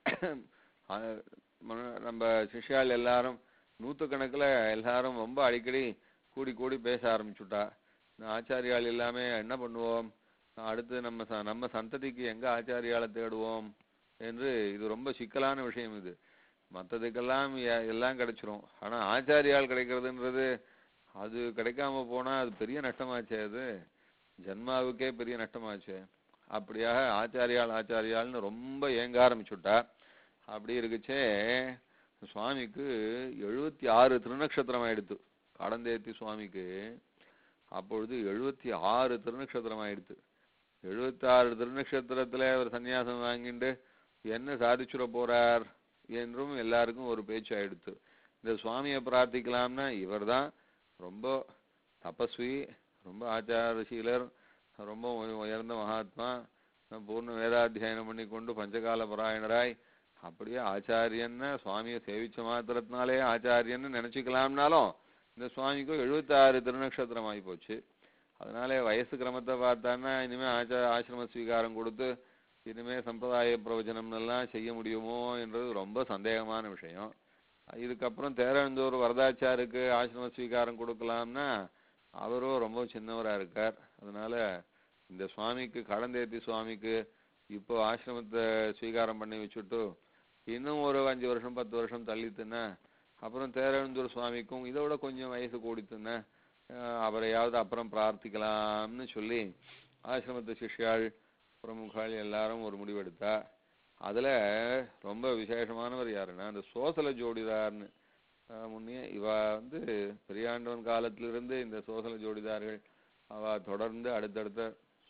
அஹ், மன- நம்ம சிஷ்யாள் எல்லாரும் நூத்துக்கணக்குல எல்லாரும் ரொம்ப அடிக்கடி கூடி கூடி பேச ஆரம்பிச்சுட்டா இந்த ஆச்சாரியால் எல்லாமே என்ன பண்ணுவோம் அடுத்து நம்ம ச- நம்ம சந்ததிக்கு எங்க ஆச்சாரியால தேடுவோம் என்று இது ரொம்ப சிக்கலான விஷயம் இது மற்றதுக்கெல்லாம் எ- எல்லாம் கிடைச்சிரும் ஆனா ஆச்சாரியால் கிடைக்கிறதுன்றது அது கிடைக்காம போனா அது பெரிய நஷ்டமாச்சே அது ஜன்மாவுக்கே பெரிய நஷ்டமாச்சே அப்படியாக ஆச்சாரியால் ஆச்சாரியால்னு ரொம்ப ஏங்க ஆரம்பிச்சுட்டா அப்படி இருக்குச்சே சுவாமிக்கு எழுபத்தி ஆறு திருநக்ஷத்திரம் ஆயிடுத்து கடந்தேத்தி சுவாமிக்கு அப்பொழுது எழுபத்தி ஆறு திருநக்ஷத்திரம் ஆயிடுத்து எழுபத்தி ஆறு திருநக்ஷத்திரத்துல ஒரு சன்னியாசம் வாங்கிட்டு என்ன சாதிச்சுட போறார் என்றும் எல்லாருக்கும் ஒரு பேச்சு ஆயிடுத்து இந்த சுவாமியை பிரார்த்திக்கலாம்னா இவர்தான் ரொம்ப தபஸ்வி ரொம்ப ஆச்சாரசீலர் ரொம்ப உய- உயர்ந்த மகாத்மா பூர்ண வேதாத்தியனம் பண்ணி கொண்டு பஞ்சகால பராயணராய் அப்படியே ஆச்சாரியன்னு சுவாமியை சேவிச்ச மாத்திரத்தினாலே ஆச்சாரியன்னு நினைச்சுக்கலாம்னாலும் இந்த சுவாமிக்கும் எழுபத்தாறு திருநக்ஷத்திரம் ஆகி போச்சு அதனால வயசு கிரமத்தை பார்த்தான்னா இனிமே ஆச்சா ஆசிரம ஸ்வீகாரம் கொடுத்து இனிமே சம்பிரதாய பிரவச்சனம் எல்லாம் செய்ய முடியுமோ என்றது ரொம்ப சந்தேகமான விஷயம் இதுக்கப்புறம் தேரந்தூர் வரதாச்சாருக்கு ஆசிரம ஸ்வீகாரம் கொடுக்கலாம்னா அவரும் ரொம்ப சின்னவரா இருக்கார் அதனால இந்த சுவாமிக்கு கடந்தேத்தி சுவாமிக்கு இப்போ ஆசிரமத்தை ஸ்வீகாரம் பண்ணி வச்சுட்டு இன்னும் ஒரு அஞ்சு வருஷம் பத்து வருஷம் தள்ளித்துன்னா அப்புறம் தேரழுந்தூர் சுவாமிக்கும் இதை விட கொஞ்சம் வயசு கூடித்துன்னா அஹ் அவரையாவது அப்புறம் பிரார்த்திக்கலாம்னு சொல்லி ஆசிரமத்து சிஷ்யாள் பிரமுகாள் எல்லாரும் ஒரு முடிவெடுத்தா அதுல ரொம்ப விசேஷமானவர் யாருன்னா அந்த சோசல ஜோடிதார்னு அஹ் முன்னே இவ வந்து பெரியாண்டவன் காலத்திலிருந்து இந்த சோசல ஜோடிதார்கள் அவ தொடர்ந்து அடுத்தடுத்த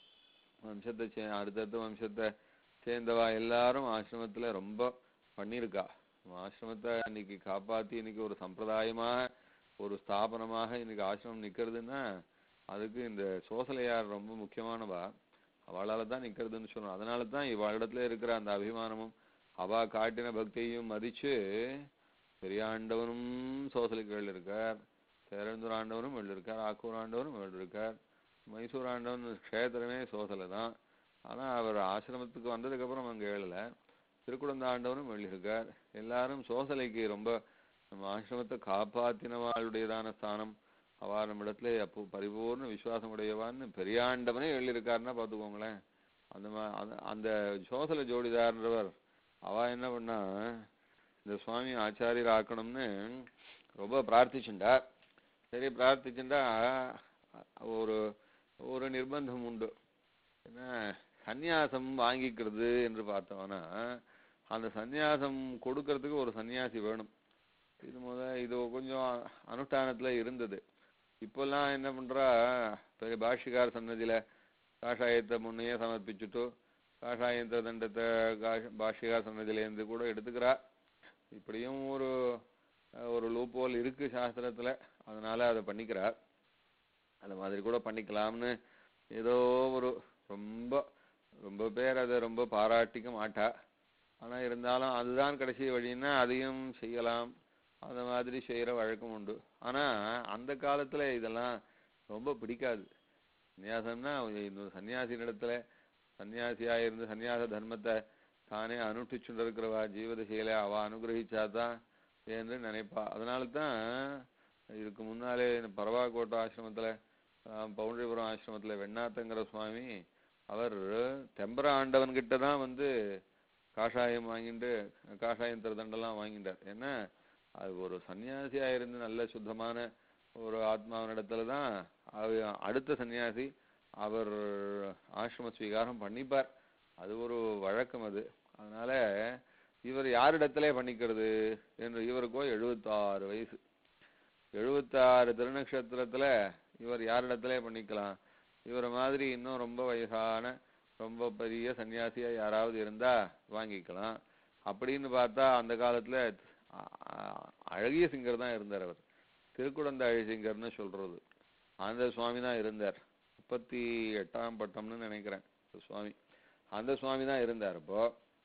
வம்சத்தை சே அடுத்தடுத்த வம்சத்தை சேர்ந்தவா எல்லாரும் ஆசிரமத்துல ரொம்ப பண்ணியிருக்கா ஆசிரமத்தை இன்னைக்கு காப்பாத்தி இன்னைக்கு ஒரு சம்பிரதாயமாக ஒரு ஸ்தாபனமாக இன்னைக்கு ஆசிரமம் நிக்கிறதுன்னா அதுக்கு இந்த சோசலையார் ரொம்ப முக்கியமானவா அவளால தான் நிக்கிறதுன்னு சொல்லணும் அதனால தான் இவளிடத்துல இருக்கிற அந்த அபிமானமும் அவ காட்டின பக்தியையும் மதிச்சு பெரியாண்டவனும் சோசலிக்கு இருக்கார் பேரந்தூர் ஆண்டவனும் இருக்கார் ஆக்கூர் ஆண்டவனும் இருக்கார் மைசூர் ஆண்டவன் க்ஷேத்திரமே சோசலை தான் ஆனா அவர் ஆசிரமத்துக்கு வந்ததுக்கு அப்புறம் அங்க ஏழல திருக்குழந்த ஆண்டவனும் எழுதியிருக்கார் எல்லாரும் சோசலைக்கு ரொம்ப நம்ம ஆசிரமத்தை காப்பாத்தினவாளுடையதான ஸ்தானம் அவா நம்மிடத்துல அப்போ பரிபூர்ண விசுவாசம் உடையவான்னு பெரியாண்டவனே எழுதியிருக்காருன்னா பார்த்துக்கோங்களேன் அந்த மா அந்த- அந்த சோசல ஜோடிதார்ன்றவர் அவ என்ன பண்ணா இந்த சுவாமி ஆச்சாரியர் ஆக்கணும்னு ரொம்ப பிரார்த்திச்சுண்டா சரி பிரார்த்திச்சுண்டா ஒரு ஒரு நிர்பந்தம் உண்டு என்ன சந்நியாசம் வாங்கிக்கிறது என்று பார்த்தோம்னா அந்த சந்நியாசம் கொடுக்கறதுக்கு ஒரு சன்னியாசி வேணும் இது முத இது கொஞ்சம் அனுஷ்டானத்துல இருந்தது இப்பெல்லாம் என்ன பண்றா பெரிய பாஷிகார் சன்னதியில காஷாயத்தை முன்னையே சமர்ப்பிச்சுட்டு காஷாயந்த தண்டத்தை காஷ- பாஷிகார் சன்னதியிலேருந்து கூட எடுத்துக்கிறா இப்படியும் ஒரு அஹ், ஒரு லூப்போல் இருக்கு சாஸ்திரத்துல அதனால அதை பண்ணிக்கிறா அந்த மாதிரி கூட பண்ணிக்கலாம்னு ஏதோ ஒரு ரொம்ப ரொம்ப பேர் அதை ரொம்ப பாராட்டிக்க மாட்டா ஆனா இருந்தாலும் அதுதான் கடைசி வழின்னா அதையும் செய்யலாம் அந்த மாதிரி செய்யற வழக்கம் உண்டு ஆனா அந்த காலத்துல இதெல்லாம் ரொம்ப பிடிக்காது சன்னியாசம்னா இந்த சன்னியாசி இடத்துல சன்னியாசியா இருந்து சன்னியாச தர்மத்தை தானே அனுஷ்டிச்சுட்டு இருக்கிறவா ஜீவதசையில அவ அனுகிரகிச்சாதான் என்று நினைப்பா அதனால தான் இதுக்கு முன்னாலே இந்த பரவாக்கோட்டை ஆசிரமத்துல ஆஹ், பவுண்டரிபுரம் ஆசிரமத்துல வெண்ணாத்தங்கிற சுவாமி அவர் தெம்பர ஆண்டவன் கிட்ட தான் வந்து காஷாயம் வாங்கிட்டு காஷாயம் திருதண்டெல்லாம் வாங்கிட்டார் ஏன்னா அது ஒரு சன்னியாசியா இருந்து நல்ல சுத்தமான ஒரு ஆத்மாவனிடத்துல தான் அவ- அடுத்த சன்னியாசி அவர் ஆசிரம ஸ்வீகாரம் பண்ணிப்பார் அது ஒரு வழக்கம் அது அதனால இவர் யாரிடத்திலே பண்ணிக்கிறது என்று இவருக்கோ எழுபத்தாறு வயசு எழுபத்தாறு திருநக்ஷத்திரத்துல இவர் யாரிடத்திலே பண்ணிக்கலாம் இவரை மாதிரி இன்னும் ரொம்ப வயசான ரொம்ப பெரிய சன்னியாசியா யாராவது இருந்தா வாங்கிக்கலாம் அப்படின்னு பார்த்தா அந்த காலத்துல அ- அ- அழகிய சிங்கர் தான் இருந்தார் அவர் திருக்குடந்த அழகிங்கர்னு சொல்றது அந்த சுவாமி தான் இருந்தார் முப்பத்தி எட்டாம் பட்டம்னு நினைக்கிறேன் இந்த சுவாமி அந்த சுவாமி தான் இருந்தார் இப்போ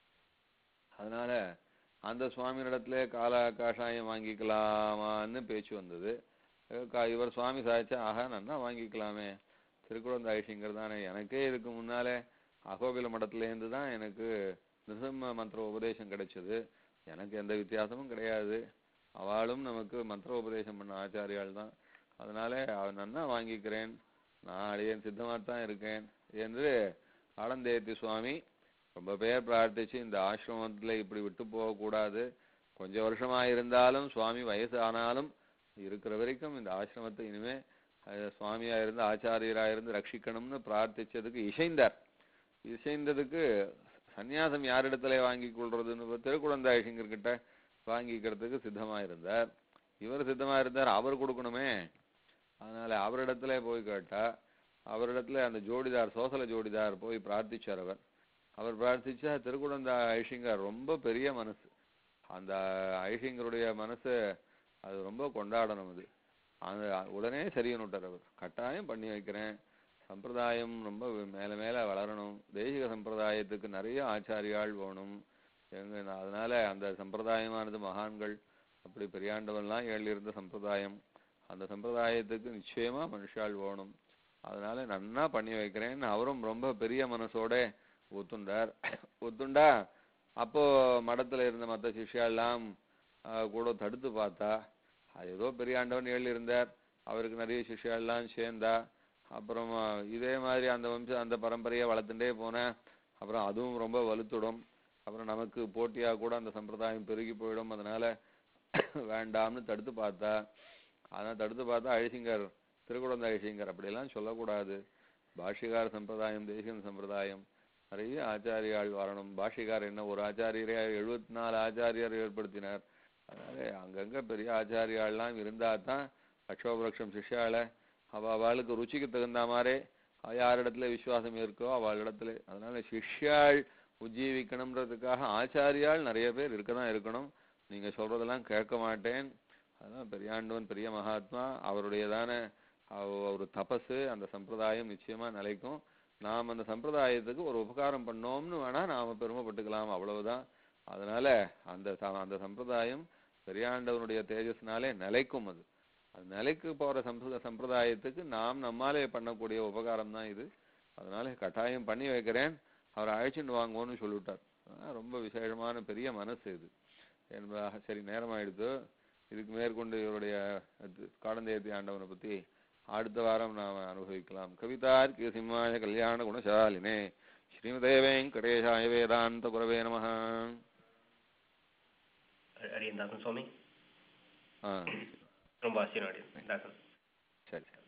அதனால அந்த சுவாமியிடத்துல கால காஷாயம் வாங்கிக்கலாமான்னு பேச்சு வந்தது அஹ் கா- இவர் சுவாமி சாதிச்சா ஆஹா நன்னா வாங்கிக்கலாமே திருக்குழந்தாயிஷிங்கிறது தானே எனக்கே இதுக்கு முன்னாலே அகோபில மடத்துலேருந்து தான் எனக்கு நிருசிம்ம மந்திர உபதேசம் கிடைச்சது எனக்கு எந்த வித்தியாசமும் கிடையாது அவளும் நமக்கு மந்திர உபதேசம் பண்ண ஆச்சாரியாள் தான் அதனால அவ நன்னா வாங்கிக்கிறேன் நான் அடியேன் சித்தமாக தான் இருக்கேன் என்று ஆனந்தேத்தி சுவாமி ரொம்ப பேர் பிரார்த்திச்சு இந்த ஆசிரமத்துல இப்படி விட்டு போகக்கூடாது கொஞ்சம் வருஷமா இருந்தாலும் சுவாமி வயசு ஆனாலும் இருக்கிற வரைக்கும் இந்த ஆசிரமத்தை இனிமே அஹ், சுவாமியா இருந்து ஆச்சாரியரா இருந்து ரட்சிக்கணும்னு பிரார்த்திச்சதுக்கு இசைந்தார் இசைந்ததுக்கு சந்நியாசம் யாரிடத்துல வாங்கி கொள்றதுன்னு திருக்குழந்தாயிஷங்கர்கிட்ட வாங்கிக்கிறதுக்கு சித்தமா இருந்தார் இவர் சித்தமா இருந்தார் அவர் கொடுக்கணுமே அதனால அவரிடத்துல போய் கேட்டா அவரிடத்துல அந்த ஜோடிதார் சோசல ஜோடிதார் போய் பிரார்த்திச்சார் அவர் அவர் பிரார்த்திச்சா திருக்குழந்தா ஐஷிங்கர் ரொம்ப பெரிய மனசு அந்த ஐஷிங்கருடைய மனசு அது ரொம்ப கொண்டாடணும் அது அந்த உடனே சரின்னுட்டார் அவர் கட்டாயம் பண்ணி வைக்கிறேன் சம்பிரதாயம் ரொம்ப மேல மேல வளரணும் தெய்வீக சம்பிரதாயத்துக்கு நிறைய ஆச்சாரியாள் வேணும் எங்க அதனால அந்த சம்பிரதாயமானது மகான்கள் அப்படி பெரியாண்டவன்லாம் எழுதியிருந்த சம்பிரதாயம் அந்த சம்பிரதாயத்துக்கு நிச்சயமா மனுஷாள் வேணும் அதனால நன்னா பண்ணி வைக்கிறேன் அவரும் ரொம்ப பெரிய மனசோட ஒத்துண்டார் ஒத்துண்டா அப்போ மடத்துல இருந்த மற்ற சிஷ்யாலாம் ஆஹ், கூட தடுத்து பார்த்தா அது ஏதோ பெரிய ஆண்டவன் எழுதியிருந்தார் அவருக்கு நிறைய சிஷ்யாலாம் சேர்ந்தா அப்புறம் ஆஹ், இதே மாதிரி அந்த வம்ச அந்த பரம்பரையை வளர்த்துட்டே போனேன் அப்புறம் அதுவும் ரொம்ப வலுத்துடும் அப்புறம் நமக்கு போட்டியா கூட அந்த சம்பிரதாயம் பெருகி போயிடும் அதனால வேண்டாம்னு தடுத்து பார்த்தா அதான் தடுத்து பார்த்தா அழிசிங்கர் திருக்குழந்தை அழிசிங்கர் அப்படியெல்லாம் சொல்லக்கூடாது பாஷிகார சம்பிரதாயம் தேசிகன் சம்பிரதாயம் நிறைய ஆச்சாரியாள் வரணும் பாஷிகார் என்ன ஒரு ஆச்சாரியரே எழுபத்தி நாலு ஆச்சாரியர் ஏற்படுத்தினார் அதனால அங்கங்க பெரிய ஆச்சாரியாள்லாம் இருந்தா தான் லட்சோபலட்சம் சிஷ்யால அவ அவளுக்கு ருச்சிக்கு தகுந்த மாதிரி அவ யாரிடத்துல விசுவாசம் இருக்கோ அவளிடத்துல அதனால சிஷ்யாள் உஜ்ஜீவிக்கணும்ன்றதுக்காக ஆச்சாரியாள் நிறைய பேர் இருக்க தான் இருக்கணும் நீங்க சொல்றதெல்லாம் கேட்க மாட்டேன் அதான் பெரியாண்டவன் பெரிய மகாத்மா அவருடையதான அவ- ஒரு தபசு அந்த சம்பிரதாயம் நிச்சயமா நிலைக்கும் நாம் அந்த சம்பிரதாயத்துக்கு ஒரு உபகாரம் பண்ணோம்னு வேணா நாம பெருமைப்பட்டுக்கலாம் அவ்வளவுதான் அதனால அந்த ச- அந்த சம்பிரதாயம் பெரியாண்டவனுடைய தேஜஸ்னாலே நிலைக்கும் அது அது நிலைக்கு போற சம்பிரத சம்பிரதாயத்துக்கு நாம் நம்மாலே பண்ணக்கூடிய உபகாரம் தான் இது அதனால கட்டாயம் பண்ணி வைக்கிறேன் அவரை அழைச்சிட்டு வாங்கோன்னு சொல்லிவிட்டார் அதான் ரொம்ப விசேஷமான பெரிய மனசு இது என்பதாக சரி நேரமாயிடுத்து இதுக்கு மேற்கொண்டு இவருடைய அது காடந்தேத்தி ஆண்டவனை பத்தி அடுத்த வாரம் நாம் அனுபவிக்கலாம் கவிதார்க்கிய சிம்மாய கல்யாண குணசாலினே ஸ்ரீமதே வெங்கடேஷாய வேதாந்த குரவே நமः அடியன் தாசன் சுவாமி ஆ ரொம்ப ஆசீர்வாடி தாசன் சரி சரி